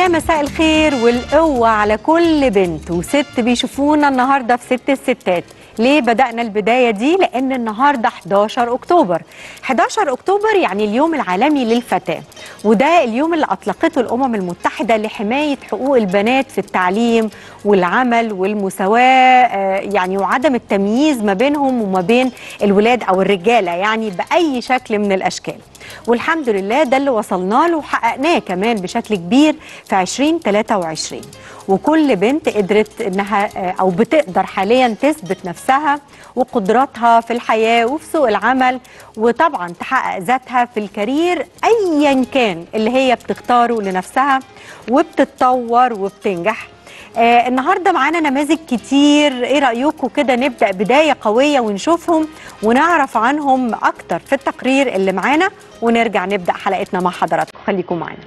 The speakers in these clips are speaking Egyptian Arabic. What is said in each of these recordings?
يا مساء الخير والقوة على كل بنت وست بيشوفونا النهاردة في ست الستات ليه بدأنا البداية دي؟ لأن النهاردة 11 أكتوبر 11 أكتوبر يعني اليوم العالمي للفتاة وده اليوم اللي أطلقته الأمم المتحدة لحماية حقوق البنات في التعليم والعمل والمساواة آه، يعني وعدم التمييز ما بينهم وما بين الولاد أو الرجالة يعني بأي شكل من الأشكال والحمد لله ده اللي وصلنا له وحققناه كمان بشكل كبير في 2023 وكل بنت قدرت انها آه، او بتقدر حاليا تثبت نفسها وقدراتها في الحياه وفي سوق العمل وطبعا تحقق ذاتها في الكارير ايا كان اللي هي بتختاره لنفسها وبتتطور وبتنجح آه النهارده معانا نماذج كتير ايه رايكم كده نبدا بدايه قويه ونشوفهم ونعرف عنهم اكتر في التقرير اللي معانا ونرجع نبدا حلقتنا مع حضراتكم خليكم معانا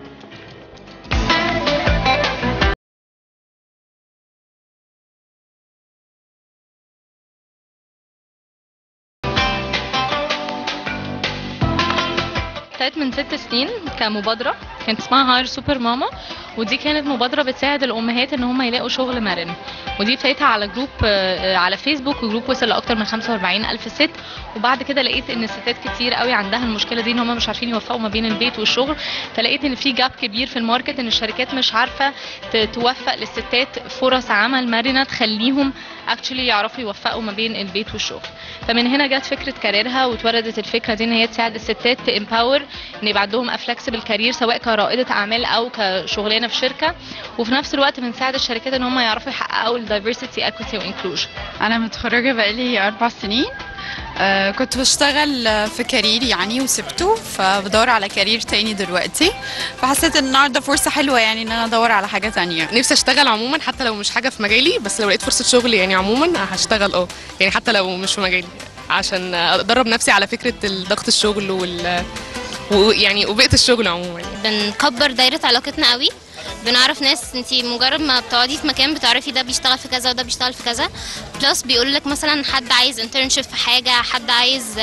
ابتدت من ست سنين كمبادرة كانت اسمها هاير سوبر ماما ودي كانت مبادرة بتساعد الأمهات إن هم يلاقوا شغل مرن ودي ابتديتها على جروب آه، على فيسبوك وجروب وصل لأكتر من 45 ألف ست وبعد كده لقيت إن الستات كتير قوي عندها المشكلة دي إن هم مش عارفين يوفقوا ما بين البيت والشغل فلقيت إن في جاب كبير في الماركت إن الشركات مش عارفة ت- توفق للستات فرص عمل مرنة تخليهم اكشلي يعرفوا يوفقوا ما بين البيت والشغل فمن هنا جت فكره كاريرها واتولدت الفكره دي ان هي تساعد الستات تامباور ان يبقى عندهم افلكسبل كارير سواء كرائده اعمال او كشغلانه في شركه وفي نفس الوقت بنساعد الشركات ان هم يعرفوا يحققوا الدايفرسيتي اكويتي وانكلوجن انا متخرجه بقالي اربع سنين آه كنت بشتغل آه، في كارير يعني وسبته فبدور على كارير تاني دلوقتي فحسيت ان النهارده فرصه حلوه يعني ان انا ادور على حاجه تانية نفسي اشتغل عموما حتى لو مش حاجه في مجالي بس لو لقيت فرصه شغل يعني عموما هشتغل اه يعني حتى لو مش في مجالي عشان ادرب نفسي على فكره ضغط الشغل وال ويعني وبيئه الشغل عموما يعني. بنكبر دايرة علاقتنا قوي بنعرف ناس انتي مجرد ما بتقعدي في مكان بتعرفي ده بيشتغل في كذا وده بيشتغل في كذا بلس بيقول لك مثلا حد عايز انترنشيب في حاجة حد عايز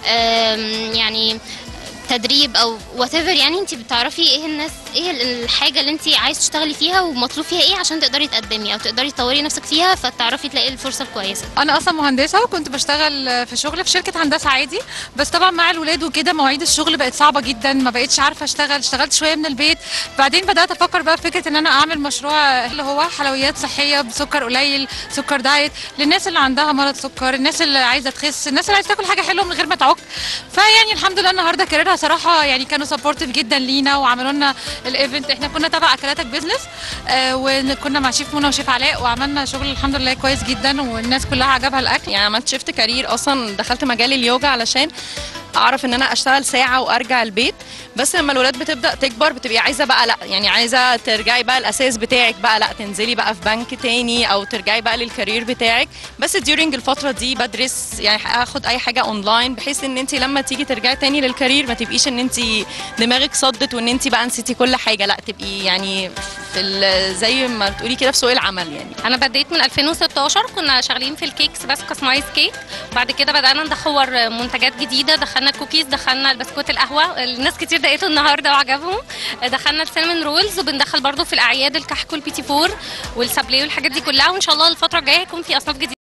آم، يعني تدريب او وات يعني انت بتعرفي ايه الناس ايه ال- الحاجه اللي انت عايز تشتغلي فيها ومطلوب فيها ايه عشان تقدري تقدمي او تقدري تطوري نفسك فيها فتعرفي تلاقي الفرصه الكويسه انا اصلا مهندسه وكنت بشتغل في شغل في شركه هندسه عادي بس طبعا مع الولاد وكده مواعيد الشغل بقت صعبه جدا ما بقتش عارفه اشتغل اشتغلت شويه من البيت بعدين بدات افكر بقى في فكره ان انا اعمل مشروع اللي هو حلويات صحيه بسكر قليل سكر دايت للناس اللي عندها مرض سكر الناس اللي عايزه تخس الناس اللي عايزه تاكل حاجه حلوه من غير ما تعك فيعني الحمد لله النهارده كاريرها صراحه يعني كانوا سبورتيف جدا لينا وعملوا لنا الايفنت احنا كنا تبع اكلاتك بيزنس آه وكنا مع شيف منى وشيف علاء وعملنا شغل الحمد لله كويس جدا والناس كلها عجبها الاكل يعني عملت شيفت كارير اصلا دخلت مجال اليوجا علشان اعرف ان انا اشتغل ساعه وارجع البيت بس لما الولاد بتبدا تكبر بتبقي عايزه بقى لا يعني عايزه ترجعي بقى الاساس بتاعك بقى لا تنزلي بقى في بنك تاني او ترجعي بقى للكارير بتاعك بس ديورنج الفتره دي بدرس يعني اخد اي حاجه اونلاين بحيث ان انت لما تيجي ترجعي تاني للكارير ما تبقيش ان انت دماغك صدت وان انت بقى نسيتي كل حاجه لا تبقي يعني في ال- زي ما بتقولي كده في سوق العمل يعني انا بديت من 2016 كنا شغالين في الكيكس بس كاستمايز كيك بعد كده بدانا ندخور منتجات جديده دخلنا الكوكيز دخلنا البسكوت القهوه الناس كتير دقيته النهارده وعجبهم دخلنا السينمون رولز وبندخل برضو في الاعياد الكحك والبيتي فور والسابلي والحاجات دي كلها وان شاء الله الفتره الجايه هيكون في اصناف جديده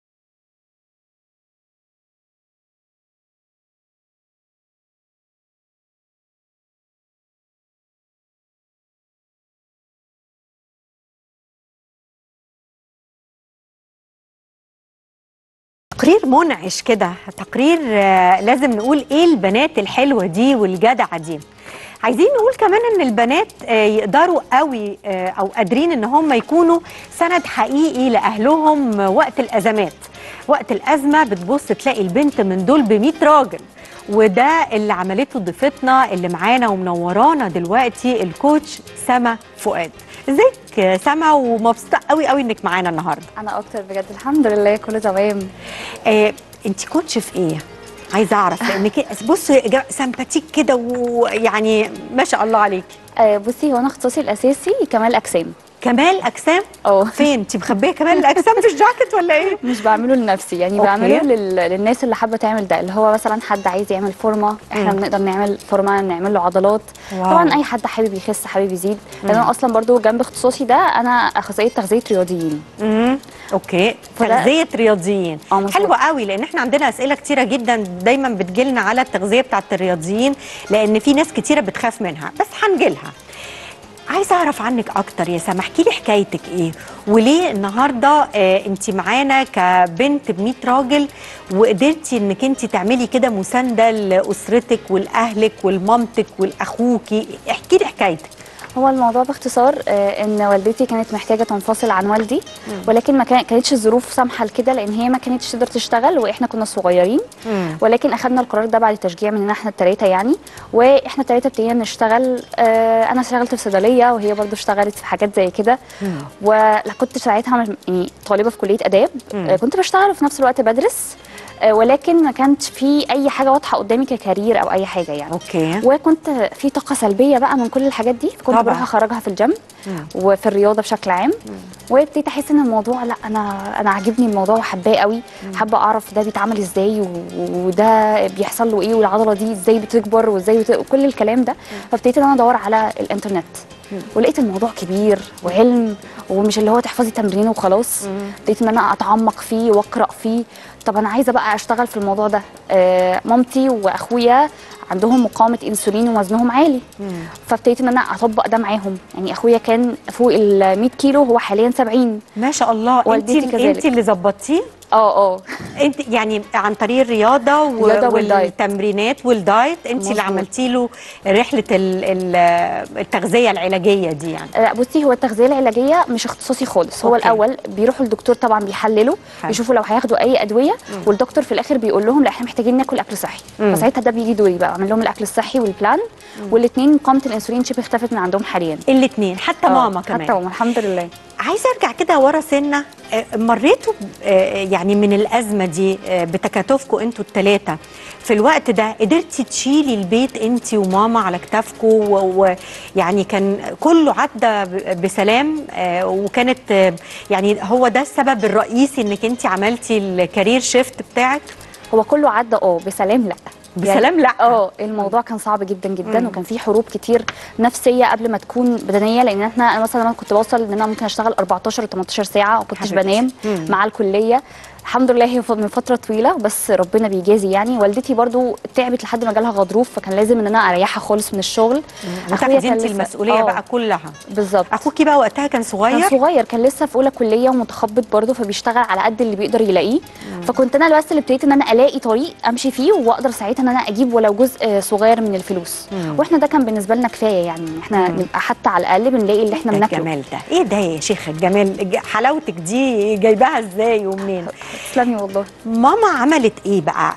تقرير منعش كده تقرير آه، لازم نقول ايه البنات الحلوه دي والجدعه دي عايزين نقول كمان ان البنات آه، يقدروا قوي آه، او قادرين ان هم يكونوا سند حقيقي لاهلهم وقت الازمات وقت الازمه بتبص تلاقي البنت من دول ب 100 راجل وده اللي عملته ضيفتنا اللي معانا ومنورانا دلوقتي الكوتش سما فؤاد ازيك يا سما ومبسوطه قوي قوي انك معانا النهارده انا اكتر بجد الحمد لله كله تمام آه، انت كوتش في ايه؟ عايزه اعرف لانك بصوا يا جماعة، سمباتيك كده ويعني ما شاء الله عليكي آه بصي هو انا اختصاصي الاساسي كمال اجسام كمال اجسام اه فين انت مخبيه كمال الاجسام في الجاكيت ولا ايه مش بعمله لنفسي يعني أوكي. بعمله لل... للناس اللي حابه تعمل ده اللي هو مثلا حد عايز يعمل فورمه احنا مم. بنقدر نعمل فورمه نعمل له عضلات واو. طبعا اي حد حابب يخس حابب يزيد لان انا اصلا برضو جنب اختصاصي ده انا اخصائيه تغذيه رياضيين امم اوكي فده- تغذيه رياضيين اه مظبوط. حلوه قوي لان احنا عندنا اسئله كتيره جدا دايما بتجيلنا على التغذيه بتاعت الرياضيين لان في ناس كتيره بتخاف منها بس هنجيلها عايزه اعرف عنك اكتر يا سما احكي لي حكايتك ايه وليه النهارده آه انت معانا كبنت ب 100 راجل وقدرتي انك انت تعملي كده مسانده لاسرتك ولاهلك ولمامتك ولاخوكي احكي لي حكايتك هو الموضوع باختصار آه، ان والدتي كانت محتاجه تنفصل عن والدي ولكن ما كان- كانتش الظروف سامحه لكده لان هي ما كانتش تقدر تشتغل واحنا كنا صغيرين ولكن اخذنا القرار ده بعد تشجيع مننا احنا الثلاثه يعني واحنا الثلاثه ابتدينا نشتغل آه، انا اشتغلت في صيدليه وهي برضو اشتغلت في حاجات زي كده وكنت ساعتها مش- يعني طالبه في كليه اداب آه، كنت بشتغل وفي نفس الوقت بدرس آه، ولكن ما كانش في اي حاجه واضحه قدامي ككارير او اي حاجه يعني اوكي وكنت في طاقه سلبيه بقى من كل الحاجات دي كنت طبعاً. بروح اخرجها في الجيم وفي الرياضه بشكل عام وابتديت احس ان الموضوع لا انا انا عاجبني الموضوع وحباه قوي حابه اعرف ده بيتعمل ازاي و- وده بيحصل له ايه والعضله دي ازاي بتكبر وازاي بت... كل الكلام ده فابتديت ان انا ادور على الانترنت ولقيت الموضوع كبير وعلم ومش اللي هو تحفظي تمرين وخلاص ابتديت ان انا اتعمق فيه واقرا فيه طب انا عايزه بقى اشتغل في الموضوع ده آه مامتي واخويا عندهم مقاومه انسولين ووزنهم عالي فابتديت ان انا اطبق ده معاهم يعني اخويا كان فوق ال 100 كيلو هو حاليا 70 ما شاء الله انت والدتي كذلك. انت اللي ظبطتيه اه اه انت يعني عن طريق الرياضه و- الرياضة والدايت. والتمرينات والدايت انت اللي مظبوط. عملتي له رحله ال- ال- التغذيه العلاجيه دي يعني لا بصي هو التغذيه العلاجيه مش اختصاصي خالص هو أوكي. الاول بيروحوا الدكتور طبعا بيحللوا حلو. يشوفوا لو هياخدوا اي ادويه والدكتور في الاخر بيقول لهم لا احنا محتاجين ناكل اكل صحي مم. فساعتها ده بيجي دوري بقى اعمل لهم الاكل الصحي والبلان والاثنين مقاومه الانسولين شبه اختفت من عندهم حاليا الاثنين حتى آه، ماما كمان حتى ماما الحمد لله عايزه ارجع كده ورا سنه آه، مريتوا ب- آه، يعني من الازمه دي آه، بتكاتفكم انتوا الثلاثه في الوقت ده قدرتي تشيلي البيت انت وماما على كتافكم ويعني كان كله عدى ب- بسلام آه، وكانت آه، يعني هو ده السبب الرئيسي انك انت عملتي الكارير شيفت بتاعك هو كله عدى اه بسلام لا بسلام لا. اه الموضوع كان صعب جدا جدا مم. وكان في حروب كتير نفسيه قبل ما تكون بدنيه لان احنا أنا مثلا انا كنت بوصل ان انا ممكن اشتغل 14 و 18 ساعه وكنتش حبيبتي. بنام مم. مع الكليه الحمد لله هي من فتره طويله بس ربنا بيجازي يعني والدتي برضو تعبت لحد ما جالها غضروف فكان لازم ان انا اريحها خالص من الشغل أخويا وتاخدي كان انت لسه- المسؤوليه آه، بقى كلها بالظبط اخوكي بقى وقتها كان صغير كان صغير كان لسه في اولى كليه ومتخبط برضه فبيشتغل على قد اللي بيقدر يلاقيه فكنت انا بس اللي ابتديت ان انا الاقي طريق امشي فيه واقدر ساعتها ان انا اجيب ولو جزء صغير من الفلوس مم. واحنا ده كان بالنسبه لنا كفايه يعني احنا نبقى حتى على الاقل بنلاقي اللي احنا ده بناكله الجمال ده ايه ده يا شيخه الجمال الج- حلاوتك دي جايباها ازاي ومنين تسلمي والله ماما عملت ايه بقى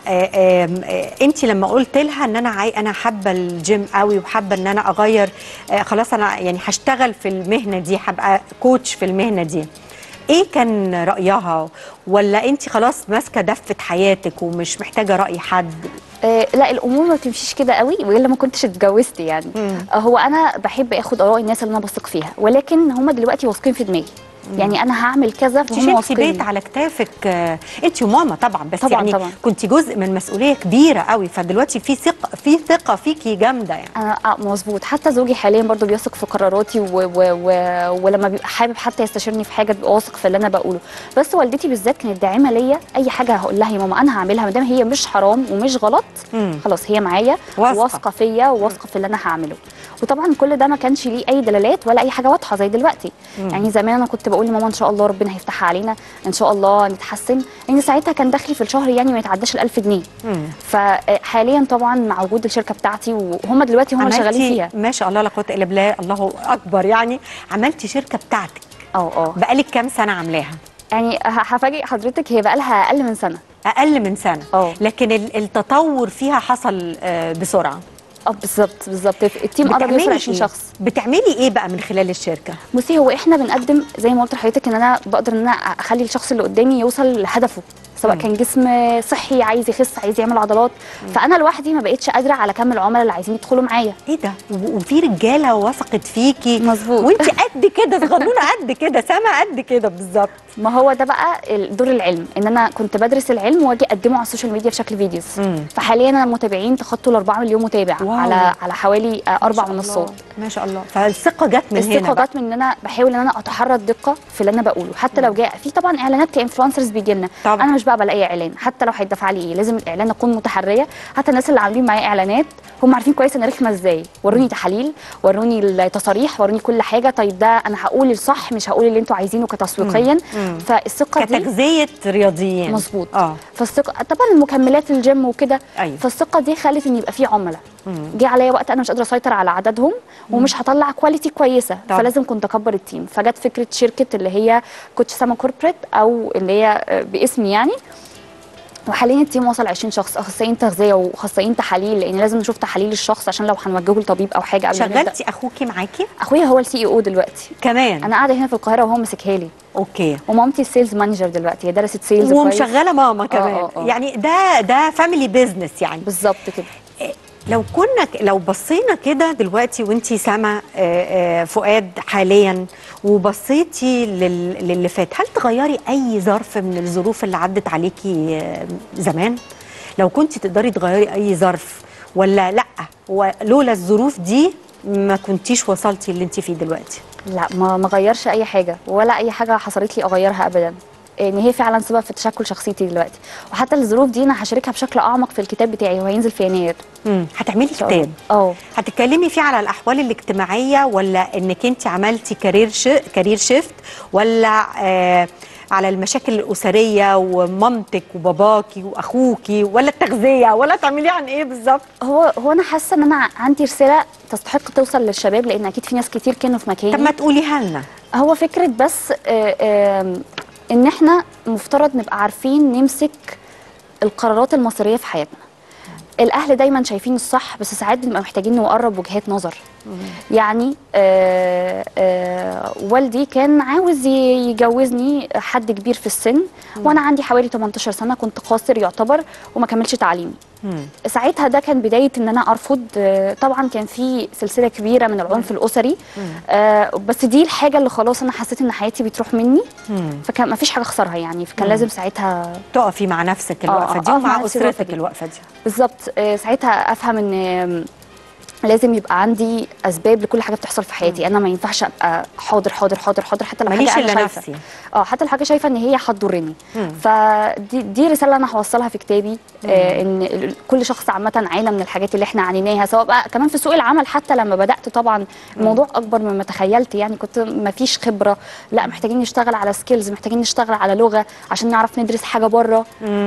انت لما قلت لها ان انا عاي... انا حابه الجيم قوي وحابه ان انا اغير آه خلاص انا يعني هشتغل في المهنه دي هبقى كوتش في المهنه دي ايه كان رايها ولا انت خلاص ماسكه دفه حياتك ومش محتاجه راي حد آه لا الامور ما بتمشيش كده قوي والا ما كنتش اتجوزت يعني آه هو انا بحب اخد اراء الناس اللي انا بثق فيها ولكن هم دلوقتي واثقين في دماغي يعني انا هعمل كذا انت فهم شلتي واثقين بيت على كتافك آه، انت وماما طبعا بس طبعاً، يعني طبعاً. كنت جزء من مسؤوليه كبيره قوي فدلوقتي في ثقه في ثقه فيكي جامده يعني انا آه مظبوط حتى زوجي حاليا برضو بيثق في قراراتي و و و ولما بيبقى حابب حتى يستشيرني في حاجه بيبقى واثق في اللي انا بقوله بس والدتي بالذات كانت داعمه ليا اي حاجه هقول لها يا ماما انا هعملها ما دام هي مش حرام ومش غلط مم. خلاص هي معايا واثقة. واثقه فيا وواثقه في اللي انا هعمله وطبعا كل ده ما كانش ليه اي دلالات ولا اي حاجه واضحه زي دلوقتي يعني زمان انا كنت بقول لماما ان شاء الله ربنا هيفتحها علينا ان شاء الله نتحسن لان ساعتها كان دخلي في الشهر يعني ما يتعداش ال 1000 جنيه مم. فحاليا طبعا مع وجود الشركه بتاعتي وهم دلوقتي هم شغالين عملتي فيها ما شاء الله لا قوه الا بالله الله اكبر يعني عملتي شركه بتاعتك اه اه بقالك كام سنه عاملاها يعني ه- هفاجئ حضرتك هي بقى لها اقل من سنه اقل من سنه اه. لكن ال- التطور فيها حصل آه، بسرعه اه بالظبط بالظبط التيم قرب بتعملي يوصل 20 إيه؟ شخص بتعملي ايه بقى من خلال الشركه بصي هو احنا بنقدم زي ما قلت لحضرتك ان انا بقدر ان انا اخلي الشخص اللي قدامي يوصل لهدفه سواء كان جسم صحي عايز يخس عايز يعمل عضلات فانا لوحدي ما بقتش قادره على كم العملاء اللي عايزين يدخلوا معايا ايه ده و- وفي رجاله وثقت فيكي مظبوط. وانت قد كده صغنونه قد كده سما قد كده بالظبط ما هو ده بقى ال- دور العلم ان انا كنت بدرس العلم واجي اقدمه على السوشيال ميديا بشكل فيديوز مم. فحاليا انا متابعين تخطوا ال 4 مليون متابع واو. على على حوالي آه، اربع ما شاء منصات الله. ما شاء الله فالثقه جت من هنا الثقه بقى. جت من ان انا بحاول ان انا اتحرى الدقه في اللي انا بقوله حتى لو جاء في طبعا اعلانات كانفلونسرز بيجي لنا طبعا. انا مش بقبل اي اعلان حتى لو هيدفع لي ايه لازم الاعلان اكون متحريه حتى الناس اللي عاملين معايا اعلانات هم عارفين كويس انا رخمه ازاي وروني تحاليل وروني التصاريح وروني كل حاجه طيب ده انا هقول الصح مش هقول اللي انتوا عايزينه كتسويقيا مم. فالثقه دي كتغذيه رياضيين مظبوط اه فالثقه طبعا المكملات الجيم وكده أيوة. فالثقه دي خلت ان يبقى في عملاء جه عليا وقت انا مش قادره اسيطر على عددهم ومش هطلع كواليتي كويسه طبعا. فلازم كنت اكبر التيم فجت فكره شركه اللي هي كوتش سما كوربريت او اللي هي آه، باسمي يعني وحاليا التيم وصل 20 شخص اخصائيين تغذيه واخصائيين تحاليل لان لازم نشوف تحاليل الشخص عشان لو هنوجهه لطبيب او حاجه قبل ما نبدأ. شغلتي اخوكي معاكي اخويا هو السي او دلوقتي كمان انا قاعده هنا في القاهره وهو ماسكها لي اوكي ومامتي السيلز مانجر دلوقتي هي درست سيلز ومشغله ماما كمان آه، آه. يعني ده ده فاميلي بيزنس يعني بالظبط كده لو كنا لو بصينا كده دلوقتي وانتي سما آه، آه، فؤاد حاليا وبصيتي لل- للي فات هل تغيري اي ظرف من الظروف اللي عدت عليكي آه، زمان لو كنت تقدري تغيري اي ظرف ولا لا ولولا الظروف دي ما كنتيش وصلتي اللي انت فيه دلوقتي لا ما ما غيرش اي حاجه ولا اي حاجه حصلت لي اغيرها ابدا ان هي فعلا سبب في تشكل شخصيتي دلوقتي وحتى الظروف دي انا هشاركها بشكل اعمق في الكتاب بتاعي وهينزل في يناير مم. هتعملي كتاب اه هتتكلمي فيه على الاحوال الاجتماعيه ولا انك انت عملتي كارير ش... كارير شيفت ولا آه على المشاكل الاسريه ومامتك وباباكي واخوكي ولا التغذيه ولا تعمليه عن ايه بالظبط هو هو انا حاسه ان انا عندي رساله تستحق توصل للشباب لان اكيد في ناس كتير كانوا في مكاني طب ما تقوليها لنا هو فكره بس آه، آم، ان احنا مفترض نبقى عارفين نمسك القرارات المصيريه في حياتنا الاهل دايما شايفين الصح بس ساعات بنبقى محتاجين نقرب وجهات نظر يعني آه آه والدي كان عاوز ي- يجوزني حد كبير في السن وانا عندي حوالي 18 سنه كنت قاصر يعتبر وما كملش تعليمي ساعتها ده كان بدايه ان انا ارفض آه، طبعا كان في سلسله كبيره من العنف الاسري آه، بس دي الحاجه اللي خلاص انا حسيت ان حياتي بتروح مني فكان ما فيش حاجه اخسرها يعني فكان لازم ساعتها تقفي مع نفسك الوقفه آه، دي أقف مع ومع نفسي الوقفة اسرتك دي. الوقفه دي بالظبط آه، ساعتها افهم ان آم، لازم يبقى عندي اسباب لكل حاجه بتحصل في حياتي انا ما ينفعش ابقى حاضر حاضر حاضر حاضر حتى لو ماليش حاجه انا الا شايفه نفسي اه حتى لو حاجه شايفه ان هي هتضرني مم. فدي دي رساله انا هوصلها في كتابي آه ان ال- كل شخص عامه عانى من الحاجات اللي احنا عانيناها سواء بقى كمان في سوق العمل حتى لما بدات طبعا الموضوع اكبر مما تخيلت يعني كنت ما فيش خبره لا محتاجين نشتغل على سكيلز محتاجين نشتغل على لغه عشان نعرف ندرس حاجه بره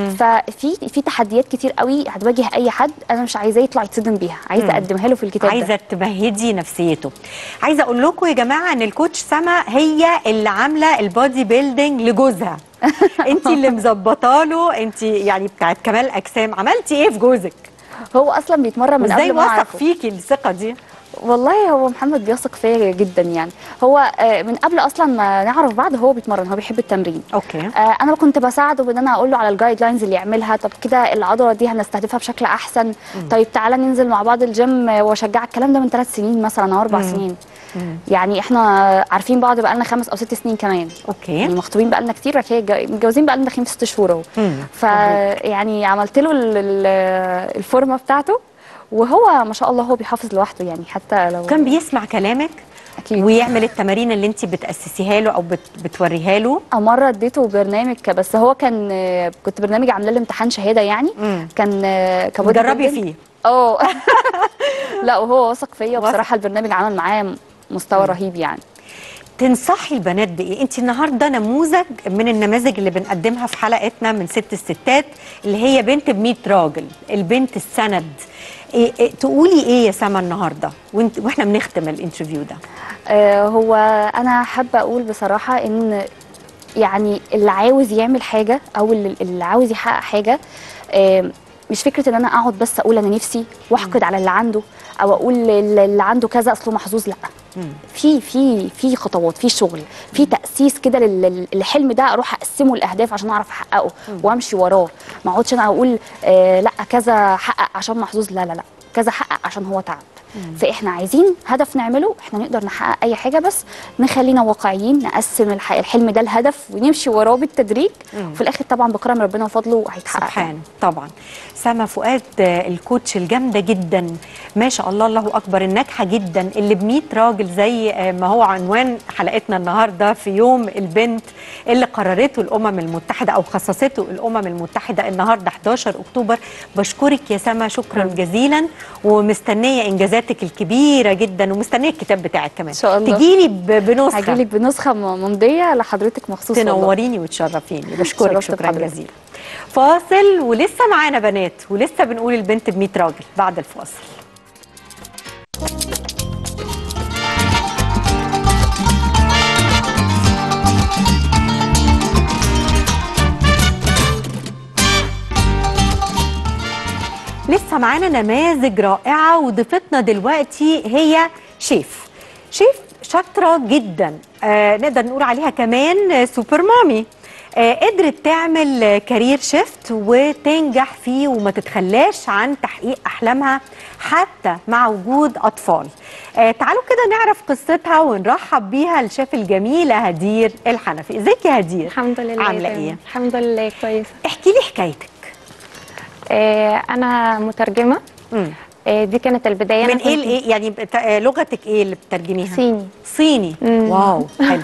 ففي في تحديات كتير قوي هتواجه اي حد انا مش عايزاه يطلع يتصدم بيها عايزه اقدمها له في الكتاب ده. عايزه تمهدي نفسيته عايزه اقول لكم يا جماعه ان الكوتش سما هي اللي عامله البودي بيلدينج لجوزها انت اللي مظبطه له انت يعني بتاعت كمال اجسام عملتي ايه في جوزك هو اصلا بيتمرن من وازاي قبل ما وثق أعرفه. فيكي الثقه دي والله هو محمد بيثق فيا جدا يعني هو آه، من قبل اصلا ما نعرف بعض هو بيتمرن هو بيحب التمرين اوكي آه، انا كنت بساعده بان انا اقول له على الجايد لاينز اللي يعملها طب كده العضله دي هنستهدفها بشكل احسن طيب تعالى ننزل مع بعض الجيم آه، واشجعك الكلام ده من ثلاث سنين مثلا او اربع سنين يعني احنا عارفين بعض بقالنا خمس او ست سنين كمان اوكي يعني مخطوبين بقالنا كتير بعد كده جا- متجوزين بقالنا داخلين في ست شهور اهو مم. فيعني عملت له ال- ال- الفورمه بتاعته وهو ما شاء الله هو بيحافظ لوحده يعني حتى لو كان بيسمع كلامك اكيد ويعمل التمارين اللي انت بتاسسيها له او بت بتوريها له أو مرة اديته برنامج ك- بس هو كان كنت برنامج عاملاه لامتحان شهادة يعني مم. كان كان بودي جربي بيلدينج. فيه اه لا وهو واثق فيا وبصراحة البرنامج عمل معايا مستوى رهيب يعني تنصحي البنات بايه؟ انت النهارده نموذج من النماذج اللي بنقدمها في حلقتنا من ست الستات اللي هي بنت ب 100 راجل، البنت السند. إيه إيه تقولي ايه يا سما النهارده وانت واحنا بنختم الانترفيو ده؟ آه، هو انا حابه اقول بصراحه ان يعني اللي عاوز يعمل حاجه او اللي, اللي عاوز يحقق حاجه آه، مش فكره ان انا اقعد بس اقول انا نفسي واحقد على اللي عنده او اقول اللي اللي عنده كذا اصله محظوظ لا في في في خطوات في شغل في تاسيس كده لل- للحلم ده اروح اقسمه لاهداف عشان اعرف احققه وامشي وراه ما اقعدش انا اقول آه لا كذا حقق عشان محظوظ لا لا لا كذا حقق عشان هو تعب فاحنا عايزين هدف نعمله احنا نقدر نحقق اي حاجه بس نخلينا واقعيين نقسم الح- الحلم ده لهدف ونمشي وراه بالتدريج وفي الاخر طبعا بكرم ربنا وفضله هيتحقق سبحان طبعا سما فؤاد آه، الكوتش الجامده جدا ما شاء الله الله اكبر الناجحه جدا اللي ب 100 راجل زي آه، ما هو عنوان حلقتنا النهارده في يوم البنت اللي قررته الامم المتحده او خصصته الامم المتحده النهارده 11 اكتوبر بشكرك يا سما شكرا جزيلا ومستنيه انجازاتك الكبيره جدا ومستنيه الكتاب بتاعك كمان ان شاء الله. تجيلي ب- بنسخه هجيلك بنسخه م- ممضيه لحضرتك مخصوص والله. تنوريني وتشرفيني بشكرك شرفت شكرا بحضرتك. جزيلا فاصل ولسه معانا بنات ولسه بنقول البنت ب 100 راجل بعد الفاصل لسه معانا نماذج رائعة وضيفتنا دلوقتي هي شيف شيف شاطرة جدا آه نقدر نقول عليها كمان آه، سوبر مامي آه قدرت تعمل آه، كارير شيفت وتنجح فيه وما تتخلاش عن تحقيق أحلامها حتى مع وجود أطفال آه تعالوا كده نعرف قصتها ونرحب بيها الشيف الجميلة هدير الحنفي ازيك يا هدير الحمد لله عاملة تمام. ايه الحمد لله كويسه احكي لي حكايتك آه انا مترجمه مم. آه دي كانت البدايه أنا من ايه كنت لايه يعني بت- آه، لغتك ايه اللي بتترجميها صيني صيني مم. واو حلو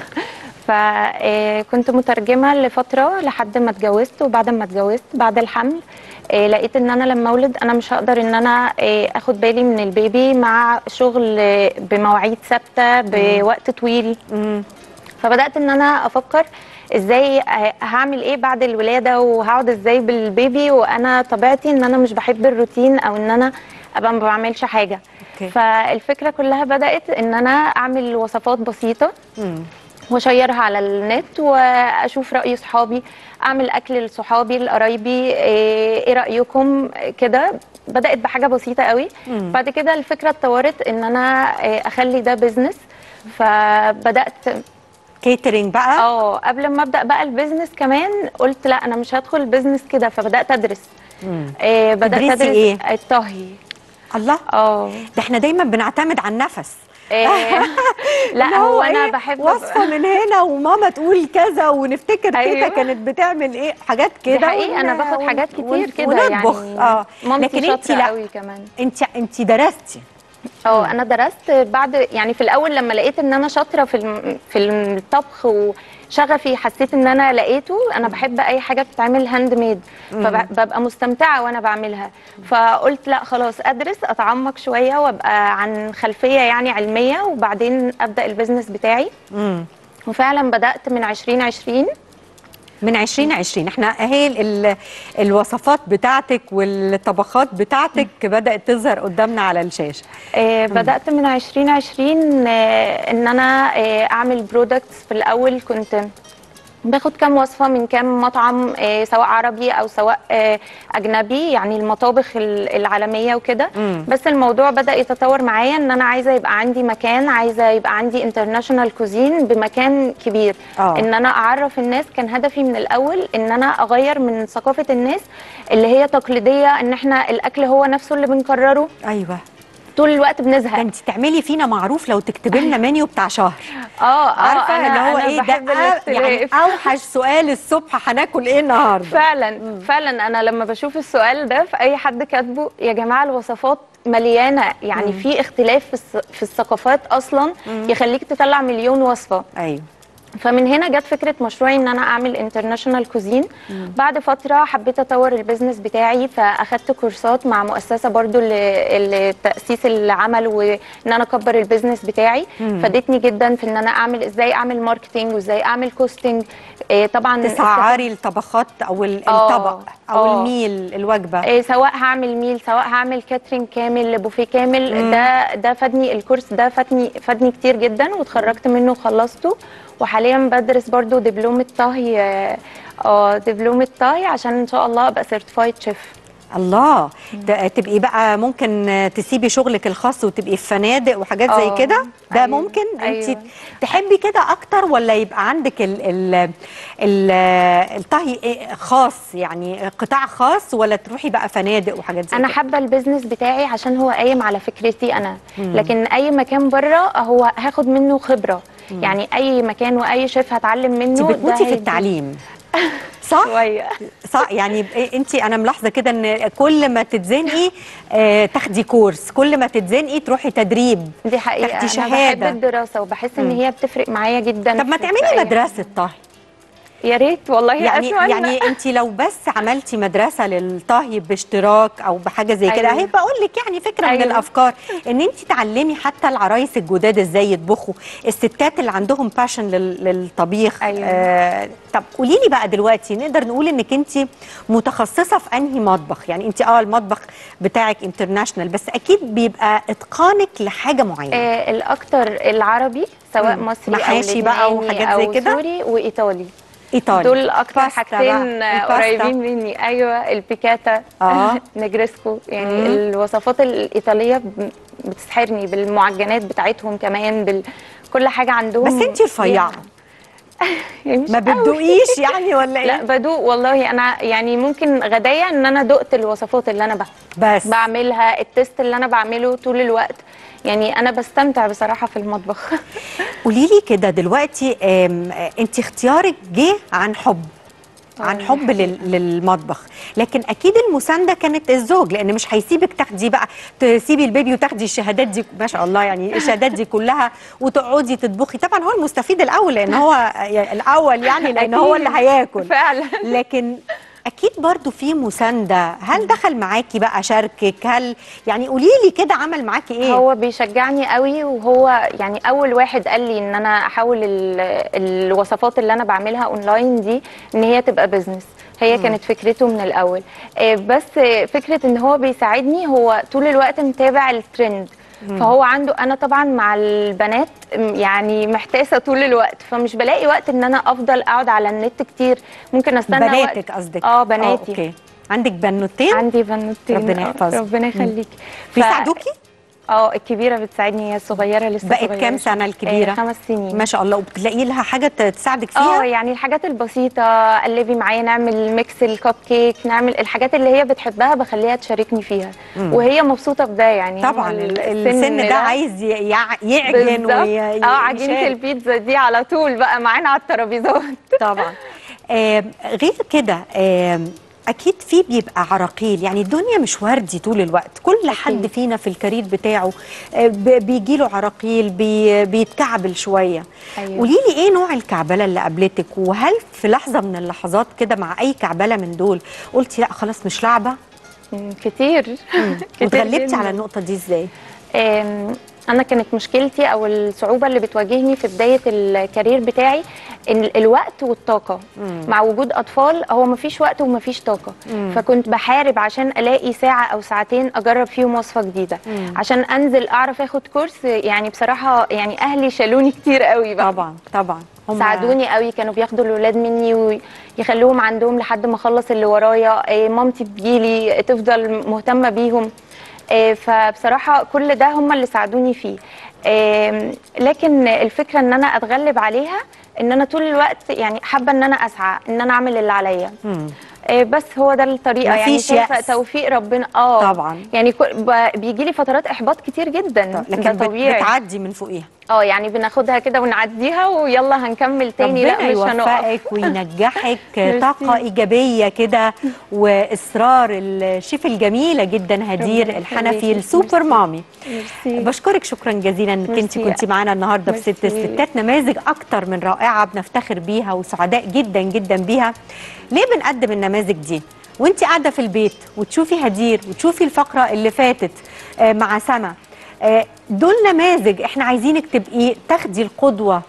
فكنت مترجمه لفتره لحد ما اتجوزت وبعد ما اتجوزت بعد الحمل آه، لقيت ان انا لما اولد انا مش هقدر ان انا آه، اخد بالي من البيبي مع شغل آه، بمواعيد ثابته بوقت طويل مم. فبدات ان انا افكر ازاي ه- هعمل ايه بعد الولاده وهقعد ازاي بالبيبي وانا طبيعتي ان انا مش بحب الروتين او ان انا ابقى ما بعملش حاجه أوكي. فالفكره كلها بدات ان انا اعمل وصفات بسيطه مم. واشيرها على النت واشوف راي صحابي اعمل اكل لصحابي لقرايبي ايه إيه رايكم كده بدات بحاجه بسيطه قوي مم. بعد كده الفكره اتطورت ان انا إيه، اخلي ده بيزنس فبدات كيترينج بقى اه قبل ما ابدا بقى البيزنس كمان قلت لا انا مش هدخل البيزنس كده فبدات ادرس مم. إيه بدات تدرسي ادرس إيه؟ الطهي الله اه ده احنا دايما بنعتمد على النفس إيه لا اللي هو انا إيه؟ بحب وصفه من هنا وماما تقول كذا ونفتكر أيوة. تيتا كانت بتعمل ايه حاجات كده دي حقيقة أنا ون- باخد ون- حاجات كتير ون- كده ونطبخ يعني اه مامتي لكن انت شاطرة لا قوي كمان انت انت درستي اه انا درست بعد يعني في الاول لما لقيت ان انا شاطره في الم- في الطبخ وشغفي حسيت ان انا لقيته انا بحب اي حاجه بتتعمل هاند ميد فببقى مستمتعه وانا بعملها فقلت لا خلاص ادرس اتعمق شويه وابقى عن خلفيه يعني علميه وبعدين ابدا البيزنس بتاعي مم. وفعلا بدات من 2020 من 2020 احنا اهي ال- الوصفات بتاعتك والطبخات بتاعتك بدات تظهر قدامنا على الشاشه آه، بدأت من 2020 آه، ان انا آه، اعمل برودكتس في الاول كنت باخد كام وصفة من كام مطعم آه، سواء عربي او سواء آه، اجنبي يعني المطابخ ال- العالمية وكده مم. بس الموضوع بدأ يتطور معايا ان انا عايزة يبقى عندي مكان عايزة يبقى عندي انترناشونال كوزين بمكان كبير آه. ان انا اعرف الناس كان هدفي من الاول ان انا اغير من ثقافة الناس اللي هي تقليدية ان احنا الاكل هو نفسه اللي بنكرره ايوه طول الوقت بنزهق ده انت تعملي فينا معروف لو تكتبي لنا منيو بتاع شهر اه اه عارفه انا اللي هو أنا ايه بحب ده يعني الاختلاف اوحش سؤال الصبح هناكل ايه النهارده فعلا فعلا انا لما بشوف السؤال ده في اي حد كاتبه يا جماعه الوصفات مليانه يعني في اختلاف في, الس- في الثقافات اصلا يخليك تطلع مليون وصفه ايوه فمن هنا جت فكره مشروعي ان انا اعمل انترناشونال كوزين بعد فتره حبيت اطور البيزنس بتاعي فاخدت كورسات مع مؤسسه برضو ل- لتاسيس العمل وان انا اكبر البيزنس بتاعي فادتني جدا في ان انا اعمل ازاي اعمل ماركتينج وازاي اعمل كوستنج إيه طبعا تسعري الطبخات او ال- آه، الطبق او آه. الميل الوجبه إيه سواء هعمل ميل سواء هعمل كاترينج كامل بوفيه كامل ده ده فادني الكورس ده فادني فادني كتير جدا واتخرجت منه وخلصته وحاليا بدرس برضو دبلوم الطهي اه آه، دبلوم الطهي عشان ان شاء الله ابقى سيرتيفايد شيف الله ت- تبقي بقى ممكن تسيبي شغلك الخاص وتبقي في فنادق وحاجات زي آه، كده ده أيوة، ممكن انت أيوة. تحبي كده اكتر ولا يبقى عندك ال ال ال الطهي إيه خاص يعني قطاع خاص ولا تروحي بقى فنادق وحاجات زي انا كده حابه البيزنس بتاعي عشان هو قايم على فكرتي انا لكن اي مكان بره هو هاخد منه خبره يعني اي مكان واي شيف هتعلم منه انت ده بتموتي في هيدي- التعليم صح شويه صح يعني انت انا ملاحظه كده ان كل ما تتزنقي آه، تاخدي كورس كل ما تتزنقي تروحي تدريب دي حقيقه تاخدي انا بحب شهاده الدراسه وبحس ان هي بتفرق معايا جدا طب ما في- في تعملي أي مدرسه طهي يا ريت والله يعني أتمنى. يعني انت لو بس عملتي مدرسه للطهي باشتراك او بحاجه زي كده أيوة. هيبقى اقول لك يعني فكره من أيوة. الافكار ان انت تعلمي حتى العرايس الجداد ازاي يطبخوا الستات اللي عندهم باشن للطبيخ أيوة. آه طب قولي لي بقى دلوقتي نقدر نقول انك انت متخصصه في انهي مطبخ يعني انت اه المطبخ بتاعك انترناشونال بس اكيد بيبقى اتقانك لحاجه معينه آه الاكتر العربي سواء مم. مصري محاشي او بقى لبناني وحاجات زي أو كده؟ سوري وايطالي ايطالي دول اكتر باستا حاجتين بقى، آه، الباستا. قريبين مني ايوه البيكاتا آه. نجرسكو يعني مم. الوصفات الايطاليه ب- بتسحرني بالمعجنات بتاعتهم كمان بال كل حاجه عندهم بس انت رفيعه يعني مش ما قوي. بتدوقيش يعني ولا لا ايه بدوق والله انا يعني ممكن غدايا ان انا دقت الوصفات اللي انا بح- بس بعملها التست اللي انا بعمله طول الوقت يعني انا بستمتع بصراحه في المطبخ قولي لي كده دلوقتي آم، آه، انت اختيارك جه عن حب عن آه، حب لل- للمطبخ لكن اكيد المسانده كانت الزوج لان مش هيسيبك تاخدي بقى تسيبي البيبي وتاخدي الشهادات دي ما شاء الله يعني الشهادات دي كلها وتقعدي تطبخي طبعا هو المستفيد الاول لان هو آه، الاول يعني لان هو اللي أكيد. هياكل فعلا لكن اكيد برضو في مسانده هل دخل معاكي بقى شاركك هل يعني قولي لي كده عمل معاكي ايه هو بيشجعني قوي وهو يعني اول واحد قال لي ان انا احول ال- الوصفات اللي انا بعملها اونلاين دي ان هي تبقى بيزنس هي كانت فكرته من الاول آه، بس فكره ان هو بيساعدني هو طول الوقت متابع الترند فهو عنده انا طبعا مع البنات م- يعني محتاسه طول الوقت فمش بلاقي وقت ان انا افضل اقعد على النت كتير ممكن استنى وقت بناتك قصدك اه بناتي اوكي عندك بنوتين عندي بنوتين ربنا آه، يحفظك. ربنا مم. يخليكي ف- بيساعدوكي اه الكبيره بتساعدني هي الصغيره لسه بقت صغيرة كام شوية. سنه الكبيره آه خمس سنين ما شاء الله وبتلاقي لها حاجه ت- تساعدك اه فيها يعني الحاجات البسيطه قلبي معايا نعمل ميكس الكب كيك نعمل الحاجات اللي هي بتحبها بخليها تشاركني فيها مم. وهي مبسوطه بده يعني هو طبعا ال- السن ده عايز ي- يع- يعجن بالظبط. وي- اه عجينه يشارك. البيتزا دي على طول بقى معانا على الترابيزات طبعا آم، غير كده آم، اكيد في بيبقى عراقيل يعني الدنيا مش وردي طول الوقت كل حد فينا في الكارير بتاعه بيجي له عراقيل بي بيتكعبل شويه أيوة. قولي لي ايه نوع الكعبله اللي قابلتك وهل في لحظه من اللحظات كده مع اي كعبله من دول قلتي لا خلاص مش لعبه مم، كتير كتير واتغلبتي جداً. على النقطه دي ازاي آم، انا كانت مشكلتي او الصعوبه اللي بتواجهني في بدايه الكارير بتاعي ان الوقت والطاقه مم. مع وجود اطفال هو مفيش وقت ومفيش طاقه مم. فكنت بحارب عشان الاقي ساعه او ساعتين اجرب فيهم وصفه جديده مم. عشان انزل اعرف اخد كورس يعني بصراحه يعني اهلي شالوني كتير قوي بقى طبعا طبعا هم ساعدوني قوي كانوا بياخدوا الاولاد مني ويخلوهم عندهم لحد ما اخلص اللي ورايا إيه، مامتي تجيلي تفضل مهتمه بيهم إيه، فبصراحه كل ده هم اللي ساعدوني فيه إيه، لكن الفكره ان انا اتغلب عليها ان انا طول الوقت يعني حابه ان انا اسعى ان انا اعمل اللي عليا مم. إيه، بس هو ده الطريقه يعني مفيش شايفه يأس. توفيق ربنا اه طبعا. يعني بيجي لي فترات احباط كتير جدا لكن ده بت- طبيعي بتعدي من فوقيها اه يعني بناخدها كده ونعديها ويلا هنكمل تاني لا ربنا مش هنقف يوفقك وينجحك ميرسي. طاقة إيجابية كده وإصرار الشيف الجميلة جدا هدير ربنا الحنفي يخليكي. السوبر مامي ميرسي. بشكرك شكرا جزيلا انك انت ميرسي. كنتي معانا النهارده في ست ميرسي. الستات نماذج اكتر من رائعه بنفتخر بيها وسعداء جدا جدا بيها ليه بنقدم النماذج دي وانت قاعده في البيت وتشوفي هدير وتشوفي الفقره اللي فاتت آه، مع سما آه، دول نماذج احنا عايزينك تبقي تاخدي القدوه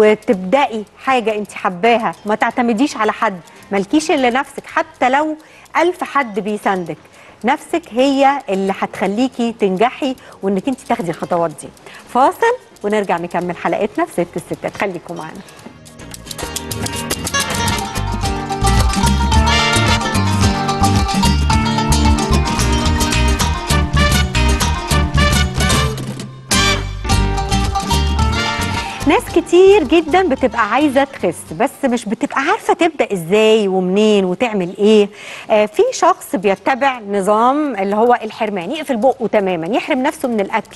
وتبدأي حاجة انت حباها ما تعتمديش على حد مالكيش الا نفسك حتى لو ألف حد بيساندك نفسك هي اللي هتخليكي تنجحي وانك انت تاخدي الخطوات دي فاصل ونرجع نكمل حلقتنا في ست الستات خليكم معانا ناس كتير جدا بتبقى عايزه تخس بس مش بتبقى عارفه تبدا ازاي ومنين وتعمل ايه آه في شخص بيتبع نظام اللي هو الحرمان يقفل بقه تماما يحرم نفسه من الاكل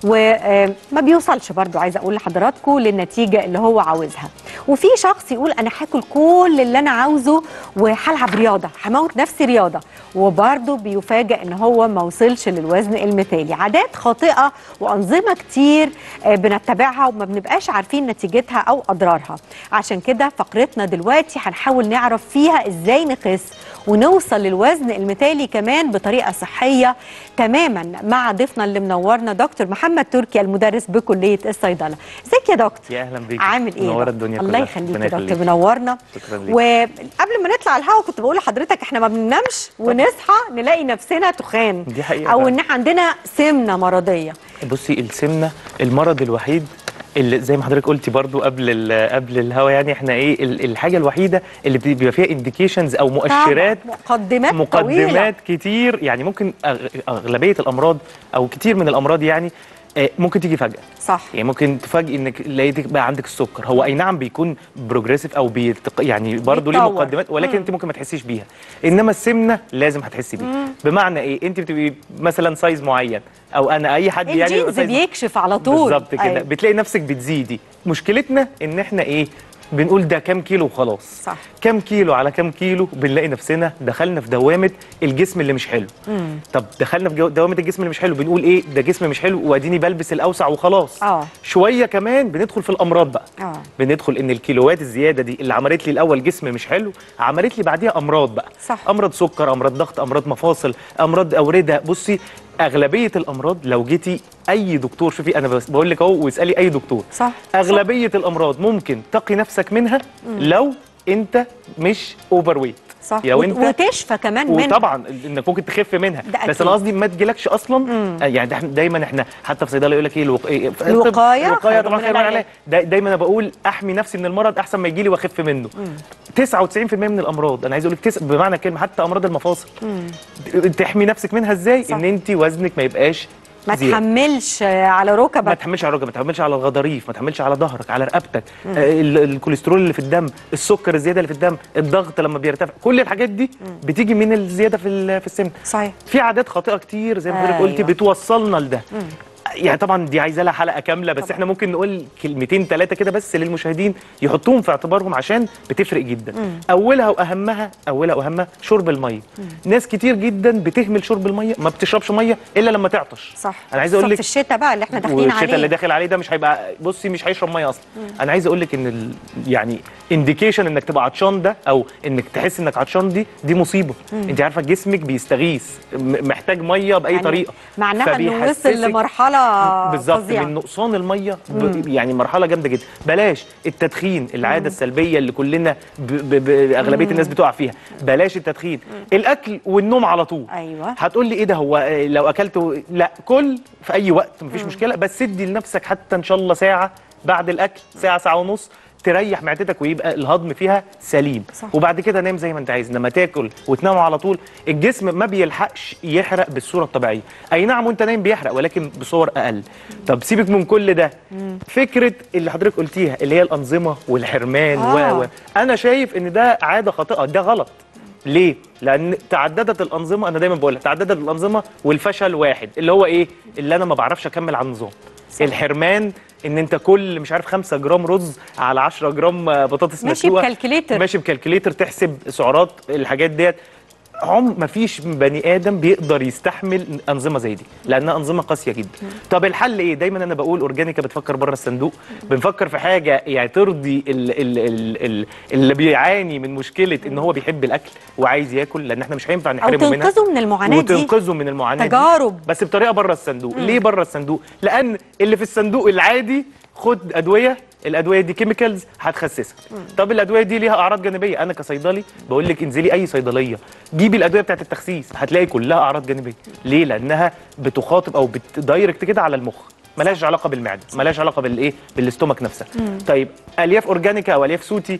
وما بيوصلش برضو عايزه اقول لحضراتكم للنتيجه اللي هو عاوزها وفي شخص يقول انا هاكل كل اللي انا عاوزه وهلعب رياضه هموت نفسي رياضه وبرضه بيفاجئ ان هو ما وصلش للوزن المثالي عادات خاطئه وانظمه كتير آه، بنتبعها وما بنبقاش عارفين نتيجتها او اضرارها عشان كده فقرتنا دلوقتي هنحاول نعرف فيها ازاي نخس ونوصل للوزن المثالي كمان بطريقه صحيه تماما مع ضيفنا اللي منورنا دكتور محمد تركي المدرس بكليه الصيدله ازيك يا دكتور يا اهلا بيك عامل ايه منوره بقى؟ الدنيا الله كلها. يخليك ربنا يا دكتور يخليك. منورنا شكرا ليك وقبل ما نطلع الهوا كنت بقول لحضرتك احنا ما بننامش ونصحى نلاقي نفسنا تخان دي حقيقة او فعلا. ان احنا عندنا سمنه مرضيه بصي السمنه المرض الوحيد اللي زي ما حضرتك قلتي برضو قبل ال- قبل الهوا يعني احنا ايه ال- الحاجه الوحيده اللي بت- بيبقى فيها انديكيشنز او مؤشرات طبعاً، مقدمات طويله مقدمات كتير يعني ممكن أغ- اغلبيه الامراض او كتير من الامراض يعني آه، ممكن تيجي فجاه صح يعني ممكن تفاجئ انك لقيتك بقى عندك السكر هو اي نعم بيكون بروجريسيف او بيتق... يعني برضه ليه بيتطور. مقدمات ولكن مم. انت ممكن ما تحسيش بيها انما السمنه لازم هتحسي بيها بمعنى ايه انت بتبقي مثلا سايز معين او انا اي حد يعني الجينز سايز بيكشف على طول بالظبط كده أيوة. بتلاقي نفسك بتزيدي مشكلتنا ان احنا ايه بنقول ده كام كيلو وخلاص صح. كام كيلو على كام كيلو بنلاقي نفسنا دخلنا في دوامه الجسم اللي مش حلو مم. طب دخلنا في جو- دوامه الجسم اللي مش حلو بنقول ايه ده جسم مش حلو واديني بلبس الاوسع وخلاص اه شويه كمان بندخل في الامراض بقى اه بندخل ان الكيلوات الزياده دي اللي عملت لي الاول جسم مش حلو عملت لي بعديها امراض بقى صح. امراض سكر امراض ضغط امراض مفاصل امراض اورده بصي اغلبيه الامراض لو جيتي اي دكتور شوفي انا بس بقول لك اهو واسالي اي دكتور صح اغلبيه الامراض ممكن تقي نفسك منها لو انت مش اوفر ويت صح لو وت- انت وتشفى كمان منها وطبعا انك ممكن تخف منها ده بس أكيد. انا قصدي ما تجيلكش اصلا آه، يعني ده احنا دايما احنا حتى في صيدله يقول لك ايه الوق... إيه في الطب الوقاية الوقايه خير طبعا من خير من العلاج. العلاج دا دايما انا بقول احمي نفسي من المرض احسن ما يجي لي واخف منه 99% من الامراض انا عايز اقول لك تس... بمعنى الكلمه حتى امراض المفاصل تحمي نفسك منها ازاي صح. ان انت وزنك ما يبقاش ما زيادة. تحملش آه، على ما ركبك تحملش على الركبه ما تحملش على الغضاريف ما تحملش على ظهرك على رقبتك آه ال- الكوليسترول اللي في الدم السكر الزياده اللي في الدم الضغط لما بيرتفع كل الحاجات دي بتيجي من الزياده في ال- في السمن صحيح في عادات خاطئه كتير زي ما حضرتك أيوة. قلتي بتوصلنا لده يعني طبعا دي عايزه لها حلقه كامله بس طبعاً. احنا ممكن نقول كلمتين ثلاثه كده بس للمشاهدين يحطوهم في اعتبارهم عشان بتفرق جدا اولها واهمها اولها واهمها شرب الميه ناس كتير جدا بتهمل شرب الميه ما بتشربش ميه الا لما تعطش صح انا عايز اقول خصوصاً لك في الشتاء بقى اللي احنا داخلين والشتاء عليه اللي داخل عليه ده مش هيبقى بصي مش هيشرب ميه اصلا انا عايز اقول لك ان ال... يعني انديكيشن انك تبقى عطشان ده او انك تحس انك عطشان دي دي مصيبه انت عارفه جسمك بيستغيث م- محتاج ميه باي يعني طريقه معناها انه وصل فبيحسسك- لمرحله بالظبط فظيعة. من نقصان الميه ب... يعني مرحله جامده جدا بلاش التدخين العاده السلبيه اللي كلنا ب... ب... ب... اغلبيه الناس بتقع فيها بلاش التدخين الاكل والنوم على طول ايوه هتقول لي ايه ده هو آه، لو اكلت لا كل في اي وقت مفيش مشكله بس ادي لنفسك حتى ان شاء الله ساعه بعد الاكل ساعه ساعه ونص تريح معدتك ويبقى الهضم فيها سليم صح. وبعد كده نام زي ما انت عايز لما تاكل وتنام على طول الجسم ما بيلحقش يحرق بالصوره الطبيعيه اي نعم وانت نايم بيحرق ولكن بصور اقل طب سيبك من كل ده فكره اللي حضرتك قلتيها اللي هي الانظمه والحرمان آه. و و انا شايف ان ده عاده خاطئه ده غلط ليه؟ لأن تعددت الأنظمة أنا دايما بقولها تعددت الأنظمة والفشل واحد اللي هو إيه؟ اللي أنا ما بعرفش أكمل على النظام. الحرمان إن أنت كل مش عارف 5 جرام رز على 10 جرام آه، بطاطس ماشي مسلوقة بكالكليتر. ماشي بكالكليتر تحسب سعرات الحاجات ديت عم ما فيش بني ادم بيقدر يستحمل انظمه زي دي لانها انظمه قاسيه جدا طب الحل ايه دايما انا بقول اورجانيكا بتفكر بره الصندوق بنفكر في حاجه يعني ترضي ال ال ال ال اللي بيعاني من مشكله ان هو بيحب الاكل وعايز ياكل لان احنا مش هينفع او نحرمه منها تنقذه من المعاناه دي وتنقذه من المعاناه دي. تجارب بس بطريقه بره الصندوق ليه بره الصندوق لان اللي في الصندوق العادي خد ادويه الادويه دي كيميكالز هتخسسك طب الادويه دي ليها اعراض جانبيه انا كصيدلي بقول لك انزلي اي صيدليه جيبي الادويه بتاعت التخسيس هتلاقي كلها اعراض جانبيه ليه لانها بتخاطب او بتدايركت كده على المخ ملهاش علاقه بالمعده ملهاش علاقه بالايه بالاستومك نفسها طيب الياف اورجانيكا او الياف سوتي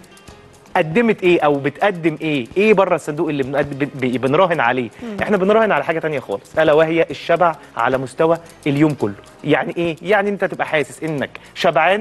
قدمت ايه او بتقدم ايه ايه بره الصندوق اللي بنقد- ب- ب- بنراهن عليه احنا بنراهن على حاجه تانية خالص الا وهي الشبع على مستوى اليوم كله يعني ايه يعني انت تبقى حاسس انك شبعان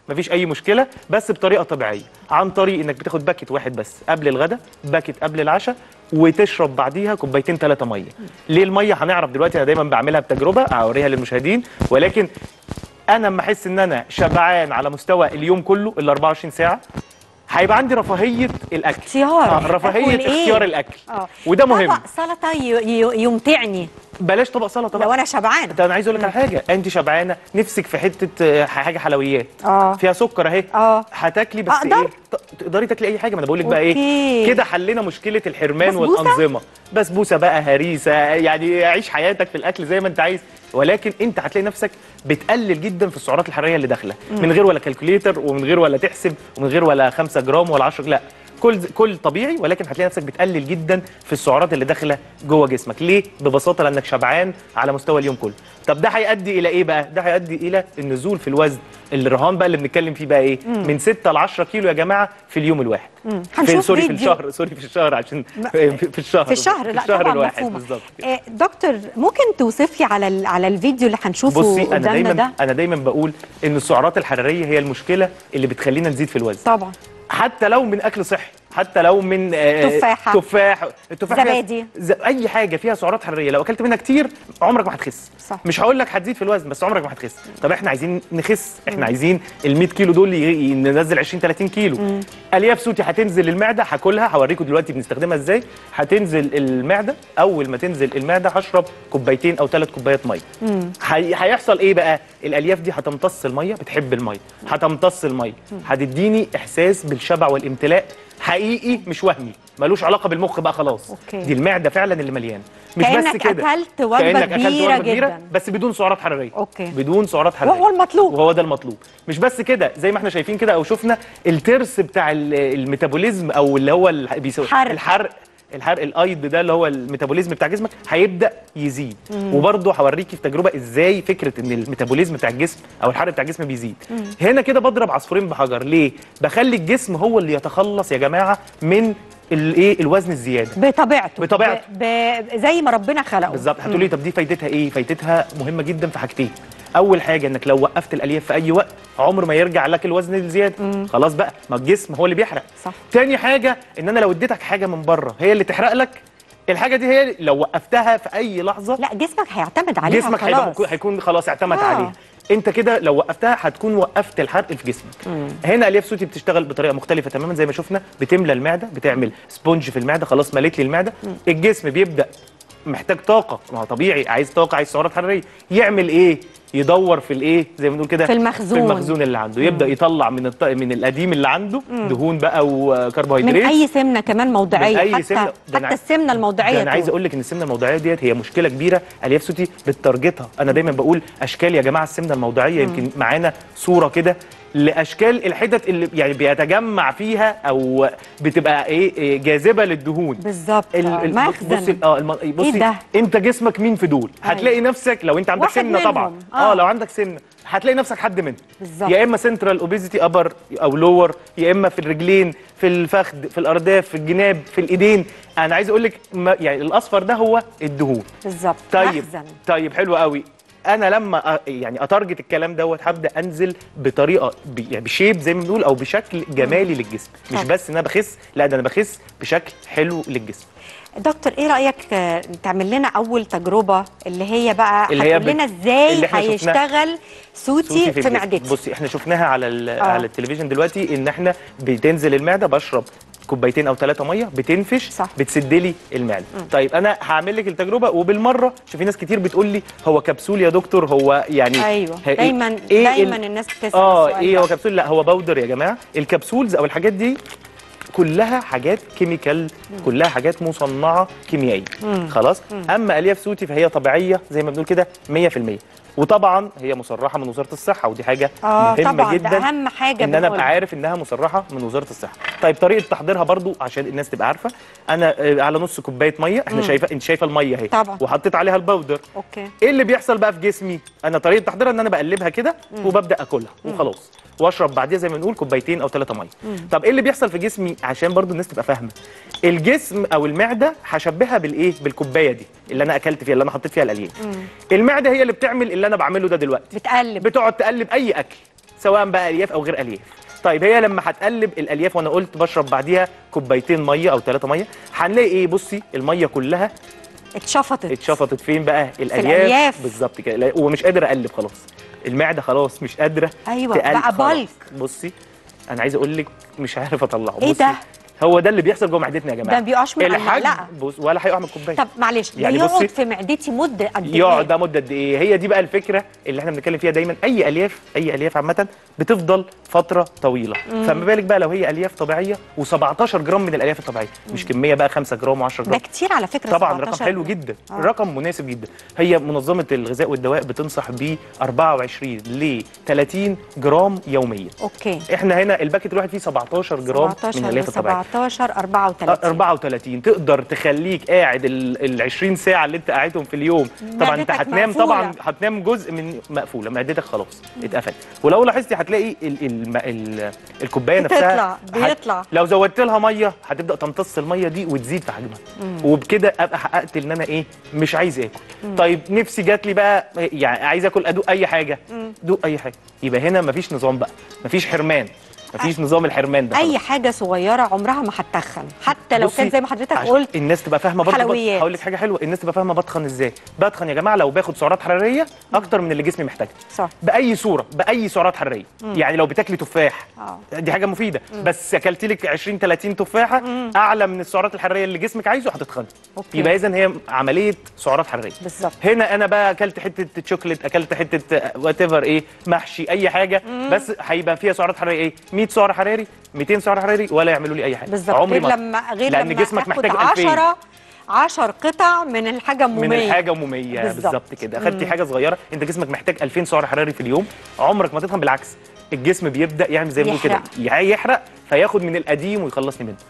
مفيش اي مشكله بس بطريقه طبيعيه عن طريق انك بتاخد باكت واحد بس قبل الغداء باكت قبل العشاء وتشرب بعديها كوبايتين ثلاثه ميه ليه الميه هنعرف دلوقتي انا دايما بعملها بتجربه اوريها للمشاهدين ولكن انا لما احس ان انا شبعان على مستوى اليوم كله ال 24 ساعه هيبقى عندي رفاهيه الاكل اختيار آه رفاهيه آكل إيه؟ اختيار الاكل اه وده مهم طبق سلطه ي- ي- يمتعني بلاش طبق سلطه لو بقى انا شبعانه ده انا عايز اقول لك على حاجه انت شبعانه نفسك في حته آه، حاجه حلويات اه فيها سكر اهي اه هتاكلي بس أقدر؟ ايه ت- تقدري تاكلي اي حاجه ما انا بقول لك بقى أوكي. ايه كده حلينا مشكله الحرمان بسبوسة؟ والانظمه بسبوسه بقى هريسه يعني عيش حياتك في الاكل زي ما انت عايز ولكن انت هتلاقي نفسك بتقلل جدا في السعرات الحراريه اللي داخله مم. من غير ولا كالكوليتر ومن غير ولا تحسب ومن غير ولا 5 جرام ولا 10 لا كل كل طبيعي ولكن هتلاقي نفسك بتقلل جدا في السعرات اللي داخله جوه جسمك ليه ببساطه لانك شبعان على مستوى اليوم كله طب ده هيؤدي الى ايه بقى ده هيؤدي الى النزول في الوزن الرهان بقى اللي بنتكلم فيه بقى ايه مم. من 6 ل 10 كيلو يا جماعه في اليوم الواحد مم. في هنشوف سوري في فيديو. الشهر سوري في الشهر عشان في في الشهر في الشهر لا في الشهر طبعا الواحد مفهومه بالظبط آه دكتور ممكن توصف لي على ال- على الفيديو اللي هنشوفه بصي انا قدامنا دايما ده انا دايما بقول ان السعرات الحراريه هي المشكله اللي بتخلينا نزيد في الوزن طبعا حتى لو من اكل صحي حتى لو من آه، تفاحة. تفاح التفاح فيها- زبادي. ز... اي حاجه فيها سعرات حراريه لو اكلت منها كتير عمرك ما هتخس صح. مش هقول لك هتزيد في الوزن بس عمرك ما هتخس طب احنا عايزين نخس احنا عايزين ال 100 كيلو دول ي- ي- ننزل 20 30 كيلو مم. الياف صوتي هتنزل المعده هاكلها هوريكم دلوقتي بنستخدمها ازاي هتنزل المعده اول ما تنزل المعده هشرب كوبايتين او ثلاث كوبايات ميه مم. هي- هيحصل ايه بقى الالياف دي هتمتص الميه بتحب الميه هتمتص الميه هتديني احساس بالشبع والامتلاء حقيقي مش وهمي ملوش علاقه بالمخ بقى خلاص أوكي. دي المعده فعلا اللي مليانه مش بس كأنك كده أكلت وجبة كأنك أكلت كبيرة وجبة جدا. بس بدون سعرات حراريه أوكي. بدون سعرات حراريه وهو المطلوب وهو ده المطلوب مش بس كده زي ما احنا شايفين كده او شفنا الترس بتاع ال- الميتابوليزم او اللي هو ال- بيسو- حرق. الحرق الحرق الايض ده اللي هو الميتابوليزم بتاع جسمك هيبدا يزيد مم. وبرضه هوريكي في تجربه ازاي فكره ان الميتابوليزم بتاع الجسم او الحرق بتاع الجسم بيزيد مم. هنا كده بضرب عصفورين بحجر ليه بخلي الجسم هو اللي يتخلص يا جماعه من الايه الوزن الزياده بطبيعته بطبيعته. ب... ب... زي ما ربنا خلقه بالظبط هتقولي طب دي فايدتها ايه فايدتها مهمه جدا في حاجتين اول حاجه انك لو وقفت الالياف في اي وقت عمر ما يرجع لك الوزن الزياده خلاص بقى ما الجسم هو اللي بيحرق صح تاني حاجه ان انا لو اديتك حاجه من بره هي اللي تحرق لك الحاجه دي هي لو وقفتها في اي لحظه لا جسمك هيعتمد عليها جسمك هيبقى خلاص مكو- هيكون خلاص اعتمد آه. عليها انت كده لو وقفتها هتكون وقفت الحرق في جسمك مم. هنا الياف صوتي بتشتغل بطريقه مختلفه تماما زي ما شفنا بتملى المعده بتعمل سبونج في المعده خلاص مليت لي المعده الجسم بيبدا محتاج طاقه ما هو طبيعي عايز طاقه عايز سعرات حراريه يعمل ايه يدور في الايه زي ما بنقول كده في المخزون. في المخزون اللي عنده يبدا يطلع من الط... من القديم اللي عنده دهون بقى وكربوهيدرات من اي سمنه كمان موضعيه من أي حتى سمنة. ده أنا حتى السمنه الموضعيه ده انا عايز تقول. اقول لك ان السمنه الموضعيه ديت هي مشكله كبيره الياف صوتي بتارجتها انا دايما بقول اشكال يا جماعه السمنه الموضعيه يمكن معانا صوره كده لاشكال الحتت اللي يعني بيتجمع فيها او بتبقى ايه إيه جاذبه للدهون بالظبط ال- آه، ال- مخزن بصي اه الم... بصي ده؟ انت جسمك مين في دول هتلاقي نفسك لو انت عندك واحد سمنه طبعا منهم. اه آه. لو عندك سمنه هتلاقي نفسك حد منهم بالظبط. يا اما سنترال اوبيزيتي ابر او لور يا اما في الرجلين في الفخذ في الارداف في الجناب في الايدين انا عايز اقول لك ما- يعني الاصفر ده هو الدهون بالظبط طيب مخزن طيب حلو قوي انا لما أ- يعني اتارجت الكلام دوت هبدا انزل بطريقه ب- يعني بشيب زي ما بنقول او بشكل جمالي للجسم مش طبعا. بس ان انا بخس لا ده انا بخس بشكل حلو للجسم دكتور ايه رايك آه، تعمل لنا اول تجربه اللي هي بقى اللي هي هتقول لنا بت- ازاي اللي إحنا شفناه. هيشتغل صوتي في الجسم. معدتي بصي احنا شفناها على ال- آه. على التلفزيون دلوقتي ان احنا بتنزل المعده بشرب كوبايتين او ثلاثه ميه بتنفش صح. بتسد لي المعده طيب انا هعمل لك التجربه وبالمره شوفي ناس كتير بتقول لي هو كبسول يا دكتور هو يعني ايوه هي- دايما إيه دايما ال- الناس بتسال اه السؤال ايه ده. هو كبسول لا هو باودر يا جماعه الكبسولز او الحاجات دي كلها حاجات كيميكال كلها حاجات مصنعه كيميائيا مم. خلاص مم. اما الياف صوتي فهي طبيعيه زي ما بنقول كده 100% وطبعا هي مصرحه من وزاره الصحه ودي حاجه اه مهمه طبعا جدا ده اهم حاجه ان انا ابقى بنقولها. عارف انها مصرحه من وزاره الصحه طيب طريقه تحضيرها برضو عشان الناس تبقى عارفه انا آه، على نص كوبايه ميه احنا مم. شايفه انت شايفه الميه اهي طبعا. وحطيت عليها الباودر اوكي ايه اللي بيحصل بقى في جسمي انا طريقه تحضيرها ان انا بقلبها كده مم. وببدا اكلها مم. وخلاص واشرب بعديها زي ما نقول كوبايتين او ثلاثه ميه مم. طب ايه اللي بيحصل في جسمي عشان برضو الناس تبقى فاهمه الجسم او المعده هشبهها بالايه بالكوبايه دي اللي انا اكلت فيها اللي انا حطيت فيها الالياف مم. المعده هي اللي بتعمل اللي انا بعمله ده دلوقتي بتقلب بتقعد تقلب اي اكل سواء بقى الياف او غير الياف طيب هي لما هتقلب الالياف وانا قلت بشرب بعديها كوبايتين ميه او ثلاثه ميه هنلاقي ايه بصي الميه كلها اتشفطت اتشفطت فين بقى الالياف, الألياف. بالظبط كده لا- ومش قادر اقلب خلاص المعده خلاص مش قادره أيوة، تقلب بقى خلاص. بلك. بصي انا عايز اقول لك مش عارف اطلعه إيه بصي ده؟ هو ده اللي بيحصل جوه معدتنا يا جماعه ده ما بيقعش من على الحجم المعلقة. بص ولا هيقع من الكوبايه طب معلش ده يعني يقعد بصي- في معدتي مده قد ايه يقعد ده مده قد ايه هي دي بقى الفكره اللي احنا بنتكلم فيها دايما اي الياف اي الياف عامه بتفضل فتره طويله مم. فما بالك بقى لو هي الياف طبيعيه و17 جرام من الالياف الطبيعيه مش كميه بقى 5 جرام و10 ده جرام كتير على فكره طبعا 17 رقم حلو جدا آه. رقم مناسب جدا هي منظمه الغذاء والدواء بتنصح ب 24 ل 30 جرام يوميا اوكي احنا هنا الباكت الواحد فيه 17 جرام 17 من الالياف الطبيعيه 17 34 34 تقدر تخليك قاعد ال 20 ساعه اللي انت قاعدهم في اليوم طبعا انت معدتك هتنام مقفولة. طبعا هتنام جزء من مقفوله معدتك خلاص اتقفلت ولو لاحظتي هتلاقي ال ال ال الكوبايه نفسها بتطلع هت- بيطلع لو زودت لها ميه هتبدا تمتص الميه دي وتزيد في حجمها وبكده ابقى حققت ان انا ايه مش عايز اكل طيب نفسي جات لي بقى يعني عايز اكل ادوق اي حاجه دوق اي حاجه يبقى هنا مفيش نظام بقى مفيش حرمان مفيش نظام الحرمان ده اي خلاص. حاجه صغيره عمرها ما هتتخن حتى لو بصي، كان زي ما حضرتك عشان قلت الناس تبقى فاهمه برضه حلويات. هقول لك حاجه حلوه الناس تبقى فاهمه بتخن ازاي بتخن يا جماعه لو باخد سعرات حراريه اكتر من اللي جسمي محتاجها صح باي صوره باي سعرات حراريه يعني لو بتاكلي تفاح اه دي حاجه مفيده بس اكلتي لك 20 30 تفاحه اعلى من السعرات الحراريه اللي جسمك عايزه هتتخني أوكي. يبقى اذا هي عمليه سعرات حراريه بالظبط هنا انا بقى اكلت حته شوكليت اكلت حته وات ايفر ايه محشي اي حاجه بس هيبقى فيها سعرات حراريه ايه 100 سعر حراري 200 سعر حراري ولا يعملوا لي اي حاجه بالظبط عمري غير ما لما غير لان لما جسمك آخد محتاج 2000 10 10 قطع من الحاجه من الممية الحاجه ممية بالظبط. بالظبط كده اخدتي حاجه صغيره انت جسمك محتاج 2000 سعر حراري في اليوم عمرك ما تتخن بالعكس الجسم بيبدا يعمل زي ما بنقول كده يحرق. يحرق فياخد من القديم ويخلصني منه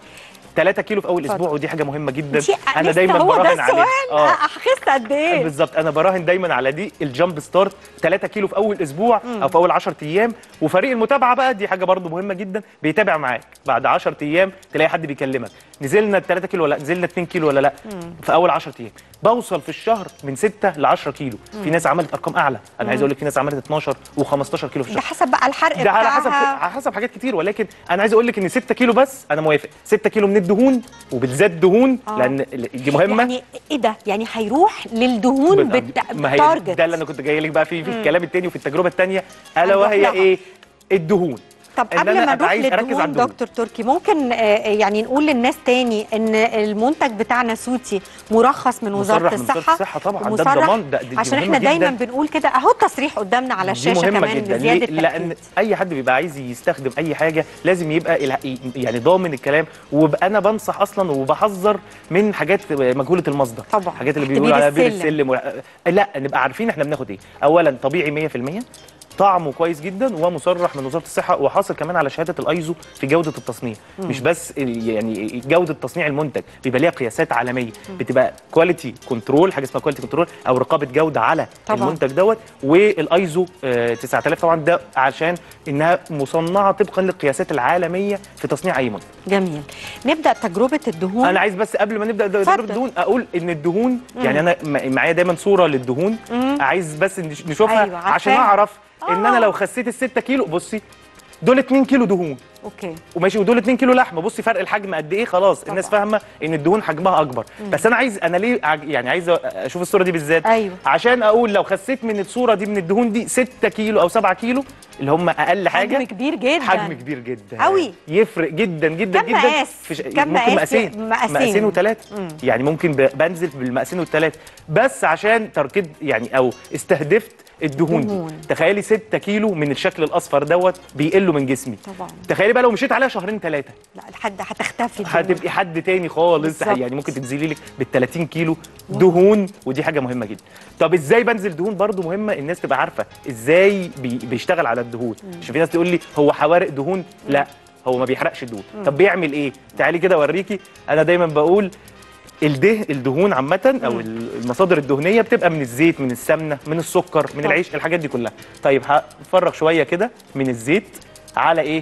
3 كيلو في اول اتفضل. اسبوع ودي حاجه مهمه جدا دي- انا لسه دايما هو ده براهن عليها السؤال اخس قد ايه بالظبط انا براهن دايما على دي الجامب ستارت 3 كيلو في اول اسبوع او في اول 10 ايام وفريق المتابعه بقى دي حاجه برضو مهمه جدا بيتابع معاك بعد 10 ايام تلاقي حد بيكلمك نزلنا 3 كيلو ولا لأ؟ نزلنا 2 كيلو ولا لا في اول 10 ايام بوصل في الشهر من 6 ل 10 كيلو في ناس عملت ارقام اعلى انا عايز اقول لك في ناس عملت 12 و15 كيلو في ده الشهر حسب بقى الحرق ده على حسب بتاعها. على حسب حاجات كتير ولكن انا عايز اقول لك ان 6 كيلو بس انا موافق 6 كيلو من الدهون وبالذات دهون آه. لان دي مهمه يعني ايه ده يعني هيروح للدهون بت- بالت... ما هي بالتارجت ده اللي انا كنت جاي لك بقى فيه في الكلام التاني وفي التجربه التانيه الا هنروح وهي لها. ايه الدهون طب إن قبل أنا ما أبقى نروح عايز أركز على للدهون الدهون. دكتور تركي ممكن آه، يعني نقول للناس تاني ان المنتج بتاعنا سوتي مرخص من وزاره مصرح من وزارة الصحه الصحة طبعاً، ده ومصرح الضمان، ده- دي- دي عشان مهمة احنا دايما جداً. بنقول كده اهو التصريح قدامنا على دي الشاشه مهمه كمان جدا بزياده ليه؟ لان تأكيد. اي حد بيبقى عايز يستخدم اي حاجه لازم يبقى الع- يعني ضامن الكلام وبقى انا بنصح اصلا وبحذر من حاجات مجهوله المصدر طبعاً. حاجات اللي تحت بيقولوا بير عليها بير السلم. السلم ولا- لا نبقى عارفين احنا بناخد ايه اولا طبيعي 100% طعمه كويس جدا ومصرح من وزاره الصحه وحاصل كمان على شهاده الايزو في جوده التصنيع مش بس ال- يعني جوده تصنيع المنتج بيبقى ليها قياسات عالميه بتبقى كواليتي كنترول حاجه اسمها كواليتي كنترول او رقابه جوده على طبعاً. المنتج دوت والايزو آه، 9000 طبعا ده عشان انها مصنعه طبقا للقياسات العالميه في تصنيع اي منتج جميل نبدا تجربه الدهون انا عايز بس قبل ما نبدا د- اتفضل. تجربه الدهون اقول ان الدهون يعني انا م- معايا دايما صوره للدهون عايز بس نش- نشوفها أيوة، عشان عارفاها. اعرف ان آه. انا لو خسيت ال 6 كيلو بصي دول 2 كيلو دهون اوكي وماشي ودول 2 كيلو لحمه بصي فرق الحجم قد ايه خلاص طبعا. الناس فاهمه ان الدهون حجمها اكبر بس انا عايز انا ليه عج- يعني عايز اشوف الصوره دي بالذات أيوة. عشان اقول لو خسيت من الصوره دي من الدهون دي 6 كيلو او 7 كيلو اللي هم اقل حاجه حجم كبير جدا حجم كبير جدا أوي. يفرق جدا جدا كم جدا مقاس؟ في ش... كم ممكن مقاس؟ مقاسين مقاسين. مقاسين وثلاثه يعني ممكن ب... بنزل بالمقاسين والثلاثه بس عشان تركيز يعني او استهدفت الدهون دهون. دي تخيلي 6 كيلو من الشكل الاصفر دوت بيقلوا من جسمي طبعا تخيلي بقى لو مشيت عليها شهرين ثلاثه لا لحد هتختفي الدهون. هتبقي حد تاني خالص بالظبط. يعني ممكن تنزلي لك بال 30 كيلو دهون ودي حاجه مهمه جدا طب ازاي بنزل دهون برضو مهمه الناس تبقى عارفه ازاي بي بيشتغل على الدهون عشان في ناس تقول لي هو حوارق دهون لا هو ما بيحرقش الدهون طب بيعمل ايه تعالي كده اوريكي انا دايما بقول الده الدهون عامة او المصادر الدهنية بتبقى من الزيت من السمنة من السكر من طب. العيش الحاجات دي كلها طيب هفرغ شوية كده من الزيت على ايه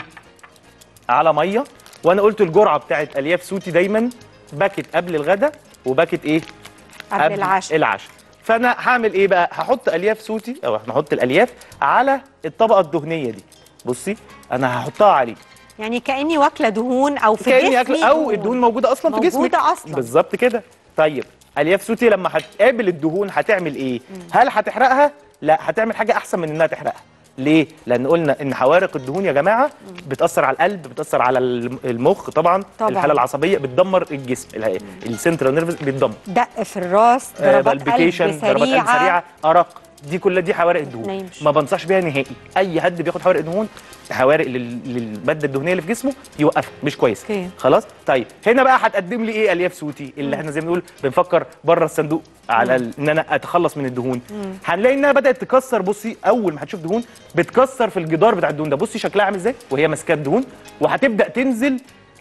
على ميه وانا قلت الجرعه بتاعت الياف سوتي دايما باكت قبل الغداء وباكت ايه قبل العشاء العشاء فانا هعمل ايه بقى هحط الياف سوتي او هنحط الالياف على الطبقه الدهنيه دي بصي انا هحطها عليه يعني كاني واكله دهون او في كاني جسمي اكل او الدهون موجوده اصلا في جسمك موجوده اصلا بالظبط كده طيب الياف سوتي لما هتقابل الدهون هتعمل ايه هل هتحرقها لا هتعمل حاجه احسن من انها تحرقها ليه لان قلنا ان حوارق الدهون يا جماعه بتاثر على القلب بتاثر على الم- المخ طبعا, طبعاً. الحاله العصبيه بتدمر الجسم السنترال نيرفس بيتدمر دق في الراس آه، ضربات قلب بالبيكيشن ضربات قلب سريعه سريعه ارق دي كلها دي حوارق الدهون نايمش. ما بنصحش بيها نهائي اي حد بياخد حوارق دهون حوارق لل- للماده الدهنيه اللي في جسمه يوقفها مش كويس أوكي. خلاص طيب هنا بقى هتقدم لي ايه الياف سوتي اللي احنا زي ما بنقول بنفكر بره الصندوق على ال- ان انا اتخلص من الدهون هنلاقي انها بدات تكسر بصي اول ما هتشوف دهون بتكسر في الجدار بتاع الدهون ده بصي شكلها عامل ازاي وهي ماسكه الدهون وهتبدا تنزل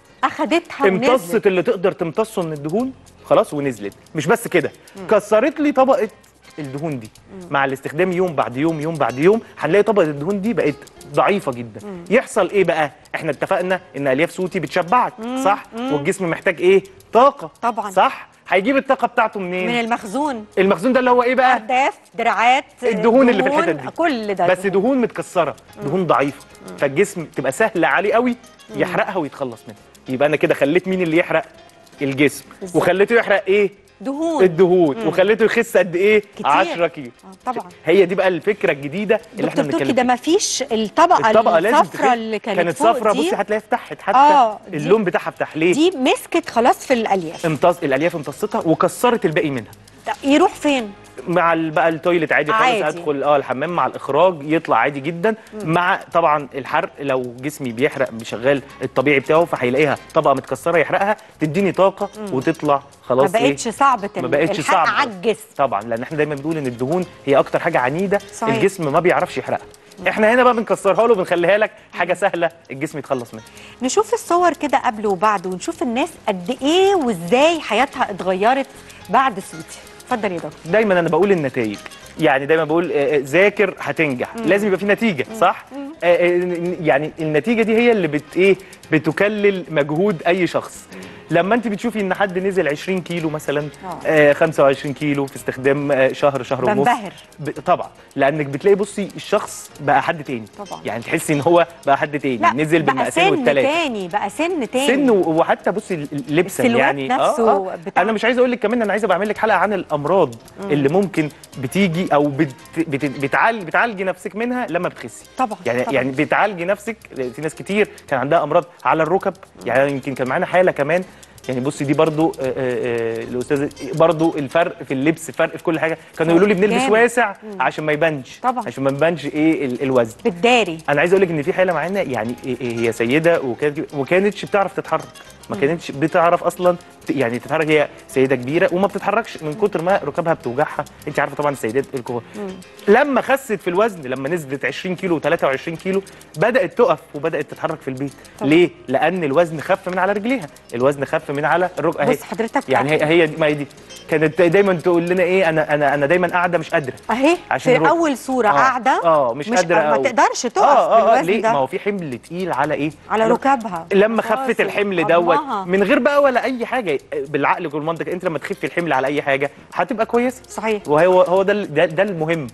اخدتها ونزلت امتصت اللي تقدر تمتصه من الدهون خلاص ونزلت مش بس كده كسرت لي طبقه الدهون دي مع الاستخدام يوم بعد يوم يوم بعد يوم هنلاقي طبقه الدهون دي بقت ضعيفه جدا يحصل ايه بقى احنا اتفقنا ان الياف صوتي بتشبعك صح والجسم محتاج ايه طاقه طبعاً. صح هيجيب الطاقه بتاعته منين من المخزون المخزون ده اللي هو ايه بقى ارداف دراعات الدهون اللي في دهون، الحتت دي. كل ده بس دهون متكسره دهون ضعيفه فالجسم تبقى سهله عليه قوي يحرقها ويتخلص منها يبقى انا كده خليت مين اللي يحرق الجسم بالظبط. وخليته يحرق ايه دهون الدهون وخليته يخس قد ايه كتير. 10 كيلو آه، طبعا هي دي بقى الفكره الجديده اللي احنا دكتور توكي بنتكلم ده ما فيش الطبقه, الطبقه لازم الصفراء تخف. اللي كانت, كانت فوق صفرة دي بصي هتلاقيها فتحت حتى آه، دي- اللون بتاعها فتح ليه دي مسكت خلاص في الالياف امتص الالياف امتصتها وكسرت الباقي منها ده يروح فين مع ال- بقى التويلت عادي خالص عادي. ادخل اه الحمام مع الاخراج يطلع عادي جدا مع طبعا الحرق لو جسمي بيحرق بشغال الطبيعي بتاعه فهيلاقيها طبقه متكسره يحرقها تديني طاقه وتطلع ما خلاص بقتش صعبه ما بقتش الحرق صعبة. على الجسم طبعا لان احنا دايما بنقول ان الدهون هي اكتر حاجه عنيده صحيح. الجسم ما بيعرفش يحرقها احنا هنا بقى بنكسرها له وبنخليها لك حاجه سهله الجسم يتخلص منها نشوف الصور كده قبل وبعد ونشوف الناس قد ايه وازاي حياتها اتغيرت بعد سوتي اتفضل يا دكتور دايما انا بقول النتائج يعني دايما بقول آه، آه، ذاكر هتنجح لازم يبقى في نتيجه صح آه، آه، يعني النتيجه دي هي اللي بت ايه بتكلل مجهود اي شخص لما انت بتشوفي ان حد نزل 20 كيلو مثلا آه 25 كيلو في استخدام آه شهر شهر ونص بنبهر. ب- طبعا لانك بتلاقي بصي الشخص بقى حد تاني طبعا. يعني تحسي ان هو بقى حد تاني لا نزل بقى بالمقاسين سن والثلاثه تاني بقى سن تاني سن و- وحتى بصي لبسا السلوات يعني نفسه بتاع- انا مش عايز اقول لك كمان انا عايزه بعمل لك حلقه عن الامراض اللي ممكن بتيجي او بت بت بتعالج بتعالجي نفسك منها لما بتخسي طبعا يعني طبعا. يعني بتعالجي نفسك في ناس كتير كان عندها امراض على الركب يعني يمكن كان معانا حاله كمان يعني بصي دي برضو آه، آه، آه، الاستاذ برضو الفرق في اللبس فرق في كل حاجه كانوا يقولوا لي بنلبس جامد. واسع عشان ما يبانش طبعا. عشان ما يبانش ايه ال- الوزن بالداري انا عايز اقول لك ان في حاله معانا يعني إيه- إيه هي سيده وكانت وما كانتش بتعرف تتحرك ما كانتش بتعرف اصلا ت- يعني تتحرك هي سيده كبيره وما بتتحركش من كتر ما ركبها بتوجعها انت عارفه طبعا السيدات الكبار لما خست في الوزن لما نزلت 20 كيلو و23 كيلو بدات تقف وبدات تتحرك في البيت طبعا. ليه لان الوزن خف من على رجليها الوزن خف من على الركبه اهي بص حضرتك يعني هي هي دي ما هي دي كانت دايما تقول لنا ايه انا انا انا دايما قاعده مش قادره اهي عشان في الركب. اول صوره آه، قاعده اه مش, قادره ما أو- تقدرش تقف اه اه بالوزن ليه ده ما هو في حمل تقيل على ايه على لما- ركابها لما خلاص، خفت الحمل دوت عظمها. من غير بقى ولا اي حاجه بالعقل والمنطق انت لما تخفي الحمل على اي حاجه هتبقى كويسه صحيح وهو هو ده ال- ده, ده المهم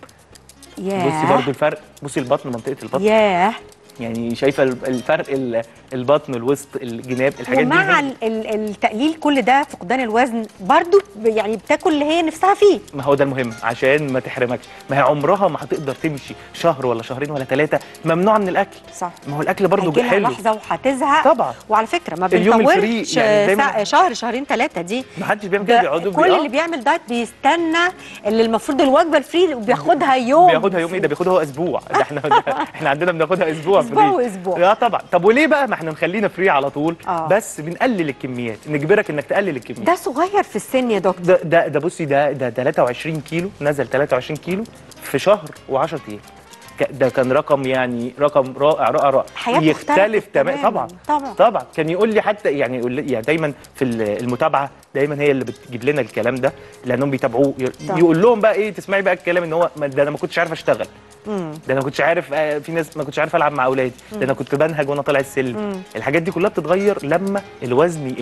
ياه بصي برضو الفرق بصي البطن منطقه البطن ياه يعني شايفه ال- الفرق ال- البطن الوسط الجناب الحاجات دي ومع هي- ال- ال- التقليل كل ده فقدان الوزن برضو ب- يعني بتاكل اللي هي نفسها فيه ما هو ده المهم عشان ما تحرمكش ما هي عمرها ما هتقدر تمشي شهر ولا شهرين ولا ثلاثه ممنوع من الاكل صح ما هو الاكل برضو هيجيلها حلو لحظه وهتزهق طبعا وعلى فكره ما اليوم الفري بنطولش يعني دايماً- سا- شهر شهرين ثلاثه دي ما حدش بيعمل كده ده بيقعدوا كل بي- آه. اللي بيعمل دايت بيستنى اللي المفروض الوجبه الفري وبياخدها يوم بياخدها يوم ايه ده بياخدها هو اسبوع ده احنا ده احنا عندنا بناخدها اسبوع أسبوع فري. وأسبوع. لا طبعا طب وليه بقى ما احنا نخلينا فري على طول آه. بس بنقلل الكميات نجبرك انك تقلل الكميات ده صغير في السن يا دكتور ده ده, ده بصي ده ده 23 كيلو نزل 23 كيلو في شهر و10 ايام ك- ده كان رقم يعني رقم رائع رائع رائع حياته يختلف اختلفت تماما تماماً. طبعا طبعاً. طبعا كان يقول لي حتى يعني يقول لي يعني دايما في ال- المتابعه دايما هي اللي بتجيب لنا الكلام ده لانهم بيتابعوه ي- طبعاً. يقول لهم بقى ايه تسمعي بقى الكلام ان هو ما- ده انا ما كنتش عارف اشتغل مم. ده انا ما كنتش عارف آه، في ناس ما كنتش عارف العب مع اولادي ده انا كنت بنهج وانا طالع السلم الحاجات دي كلها بتتغير لما الوزن يقل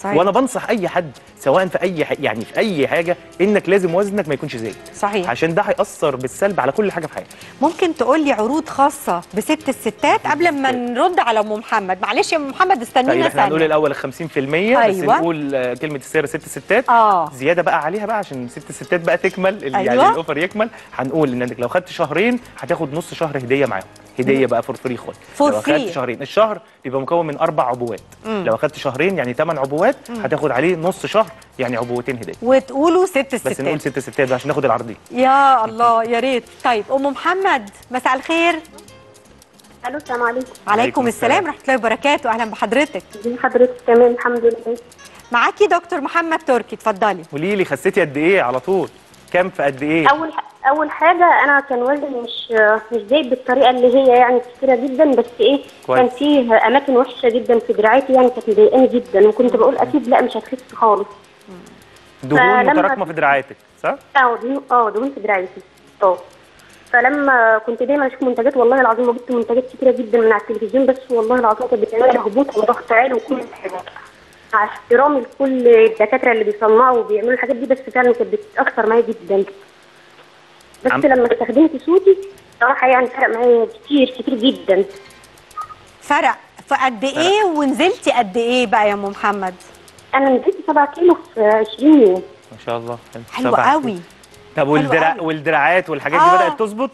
صحيح. وانا بنصح اي حد سواء في اي ح... يعني في اي حاجه انك لازم وزنك ما يكونش زايد صحيح عشان ده هيأثر بالسلب على كل حاجه في حياتك ممكن تقول لي عروض خاصه بست الستات قبل ما نرد على ام محمد معلش يا ام محمد طيب استنينا احنا هنقول ثانيه الاول ال 50% بس أيوة. نقول آه، كلمه السعر ست ستات اه زياده بقى عليها بقى عشان ست ستات بقى تكمل ال- يعني أيوة. الاوفر يكمل هنقول انك لو خدت شهرين هتاخد نص شهر هديه معاهم هديه بقى فور فري خالص For لو free. اخدت شهرين الشهر بيبقى مكون من اربع عبوات مم. لو اخدت شهرين يعني ثمان عبوات هتاخد عليه نص شهر يعني عبوتين هديه وتقولوا ست بس نقول الستات ست ستات عشان ناخد العرضين يا الله يا ريت طيب ام محمد مساء الخير الو السلام عليكم عليكم السلام ورحمه الله وبركاته اهلا بحضرتك ازي حضرتك تمام الحمد لله معاكي دكتور محمد تركي اتفضلي قولي لي خسيتي قد ايه على طول كام في قد ايه اول اول حاجه انا كان وزني مش مش زايد بالطريقه اللي هي يعني كتيره جدا بس ايه كويس. كان فيه اماكن وحشه جدا في دراعاتي يعني كانت مضايقاني جدا وكنت بقول اكيد لا مش هتخس خالص دهون فلما- متراكمه في دراعاتك صح اه دهون اه دهون في دراعاتي اه فلما كنت دايما اشوف منتجات والله العظيم وجبت منتجات كتيره جدا من على التلفزيون بس والله العظيم كانت بتعمل لي هبوط وضغط عالي وكل حاجه مع احترامي لكل الدكاتره اللي بيصنعوا وبيعملوا الحاجات دي بس فعلا كانت بتاثر معايا جدا بس عم- لما استخدمت صوتي صراحه يعني فرق معايا كتير كتير جدا فرق في قد ايه ونزلتي قد ايه بقى يا ام محمد انا نزلت 7 كيلو في 20 يوم ما شاء الله حلو سبعة. قوي طب والدراع قوي. والدراعات والحاجات آه. دي بدات تظبط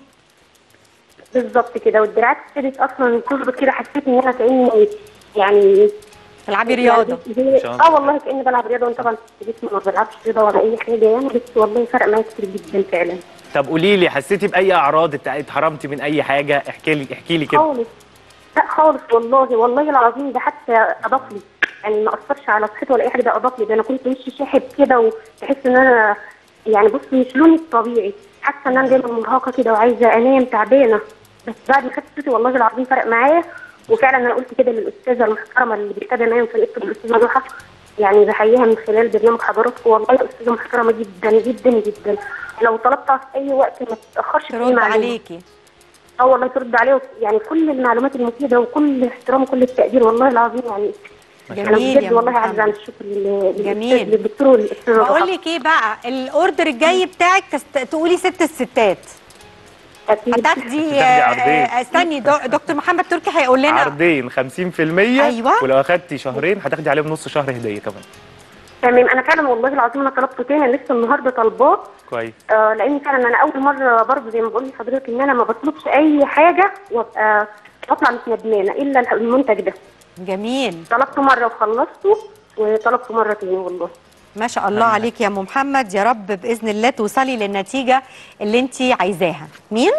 بالظبط كده والدراعات ابتدت اصلا تظبط كده حسيت ان انا كاني يعني تلعبي رياضه يعني شاء الله. اه والله كاني بلعب رياضه وانت طبعا في جسمي ما بلعبش رياضه ولا اي حاجه يعني بس والله فرق معايا كتير جدا فعلا طب قولي لي حسيتي باي اعراض ات- اتحرمتي من اي حاجه احكي لي احكي لي كده خالص لا خالص والله والله العظيم ده حتى اضاف لي يعني ما اثرش على صحتي ولا اي حاجه ده اضاف لي ده انا كنت وشي شاحب كده وتحس ان انا يعني بص مش لوني الطبيعي حاسه ان انا دايما مرهقه كده وعايزه انام تعبانه بس بعد ما خدت صوتي والله العظيم فرق معايا وفعلا انا قلت كده للاستاذه المحترمه اللي بتتابع معايا في الاسم الاستاذه ضحى يعني بحييها من خلال برنامج حضراتكم والله استاذه محترمه جدا جدا جدا لو طلبتها في اي وقت ما تتاخرش في أي ترد معلومة. عليكي اه والله ترد عليه يعني كل المعلومات المفيده وكل احترام وكل التقدير والله العظيم يعني انا جميل يا بجد والله أم عايزه محمد. اعمل الشكر لل- جميل. للأستاذ- للدكتور والاستاذه بقول ضحى. لك ايه بقى الاوردر الجاي بتاعك تست... تقولي ست الستات أكيد. هتاخدي هتاخدي آه، عرضين. آه، استني دو- دكتور محمد تركي هيقول لنا عرضين 50% أيوة. ولو اخدتي شهرين هتاخدي عليهم نص شهر هديه كمان تمام انا فعلا والله العظيم انا طلبته تاني أنا لسه النهارده طالباه كويس آه لان فعلا انا اول مره برضه زي ما بقول لحضرتك ان انا ما بطلبش اي حاجه وابقى بطلع مش ندمانه الا المنتج ده جميل طلبته مره وخلصته وطلبته مره تاني والله ما شاء الله عليك يا ام محمد يا رب باذن الله توصلي للنتيجه اللي انت عايزاها مين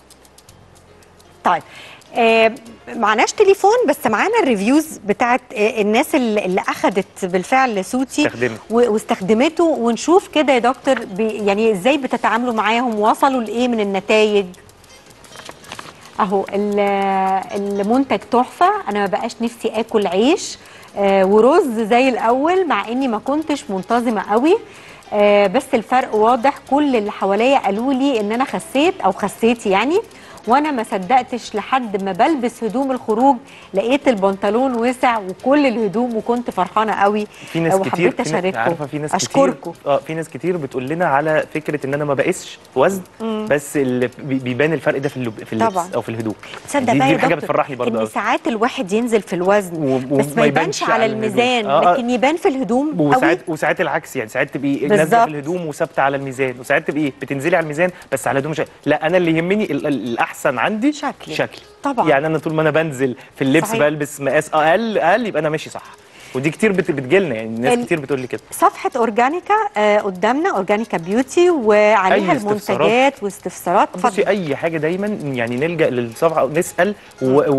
طيب آه معناش تليفون بس معانا الريفيوز بتاعت آه الناس اللي, اللي اخذت بالفعل صوتي استخدمت. و- واستخدمته ونشوف كده يا دكتور بي يعني ازاي بتتعاملوا معاهم وصلوا لايه من النتائج اهو ال- المنتج تحفه انا ما بقاش نفسي اكل عيش آه ورز زي الاول مع اني ما كنتش منتظمه قوي آه بس الفرق واضح كل اللي حواليا قالوا لي ان انا خسيت او خسيت يعني وانا ما صدقتش لحد ما بلبس هدوم الخروج لقيت البنطلون وسع وكل الهدوم وكنت فرحانه قوي في ناس كتير وحبيت في ناس- اشارككم عارفه في ناس اشكركم كتير اه في ناس كتير بتقول لنا على فكره ان انا ما بقيسش وزن مم. بس اللي بي- بيبان الفرق ده في اللب... في اللبس طبعاً. او في الهدوم تصدق دي, بقى دي يا حاجه دكتور بتفرحني برضه ان قوي ساعات الواحد ينزل في الوزن و- بس وما ما يبانش يبانش على على الهدوم. الميزان آه، آه. لكن يبان في الهدوم قوي وساعات وساعات العكس يعني ساعات تبقي نازله بالظبط. في الهدوم وثابته على الميزان وساعات تبقي بتنزلي على الميزان بس على الهدوم مش لا انا اللي يهمني ال- ال- الاحسن عندي شكلي. شكلي طبعا. يعني انا طول ما انا بنزل في اللبس صحيح. بلبس مقاس اقل اقل يبقى انا ماشي صح ودي كتير بت- بتجيلنا يعني ناس ال- كتير بتقول لي كده صفحة أورجانيكا آه قدامنا أورجانيكا بيوتي وعليها أي استفسارات. المنتجات واستفسارات بصي اتفضل. اي حاجه دايما يعني نلجا للصفحه نسال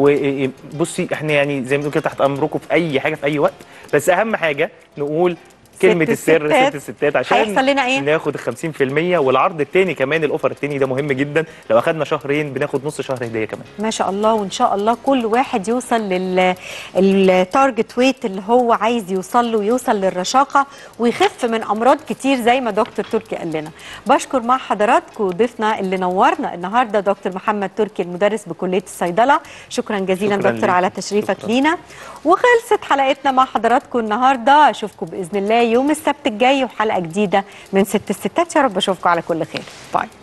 وبصي احنا يعني زي ما بنقول كده تحت امركم في اي حاجه في اي وقت بس اهم حاجه نقول كلمه ست السر الستات. ست الستات عشان هيحصل لنا إيه؟ ناخد ال 50% والعرض التاني كمان الاوفر التاني ده مهم جدا لو اخدنا شهرين بناخد نص شهر هديه كمان ما شاء الله وان شاء الله كل واحد يوصل لل التارجت ويت اللي هو عايز يوصل له ويوصل للرشاقه ويخف من امراض كتير زي ما دكتور تركي قال لنا بشكر مع حضراتكم ضيفنا اللي نورنا النهارده دكتور محمد تركي المدرس بكليه الصيدله شكرا جزيلا شكراً دكتور ليك. على تشريفك شكراً. لينا وخلصت حلقتنا مع حضراتكم النهارده اشوفكم باذن الله يوم السبت الجاي وحلقه جديده من ست الستات يا رب اشوفكم على كل خير باي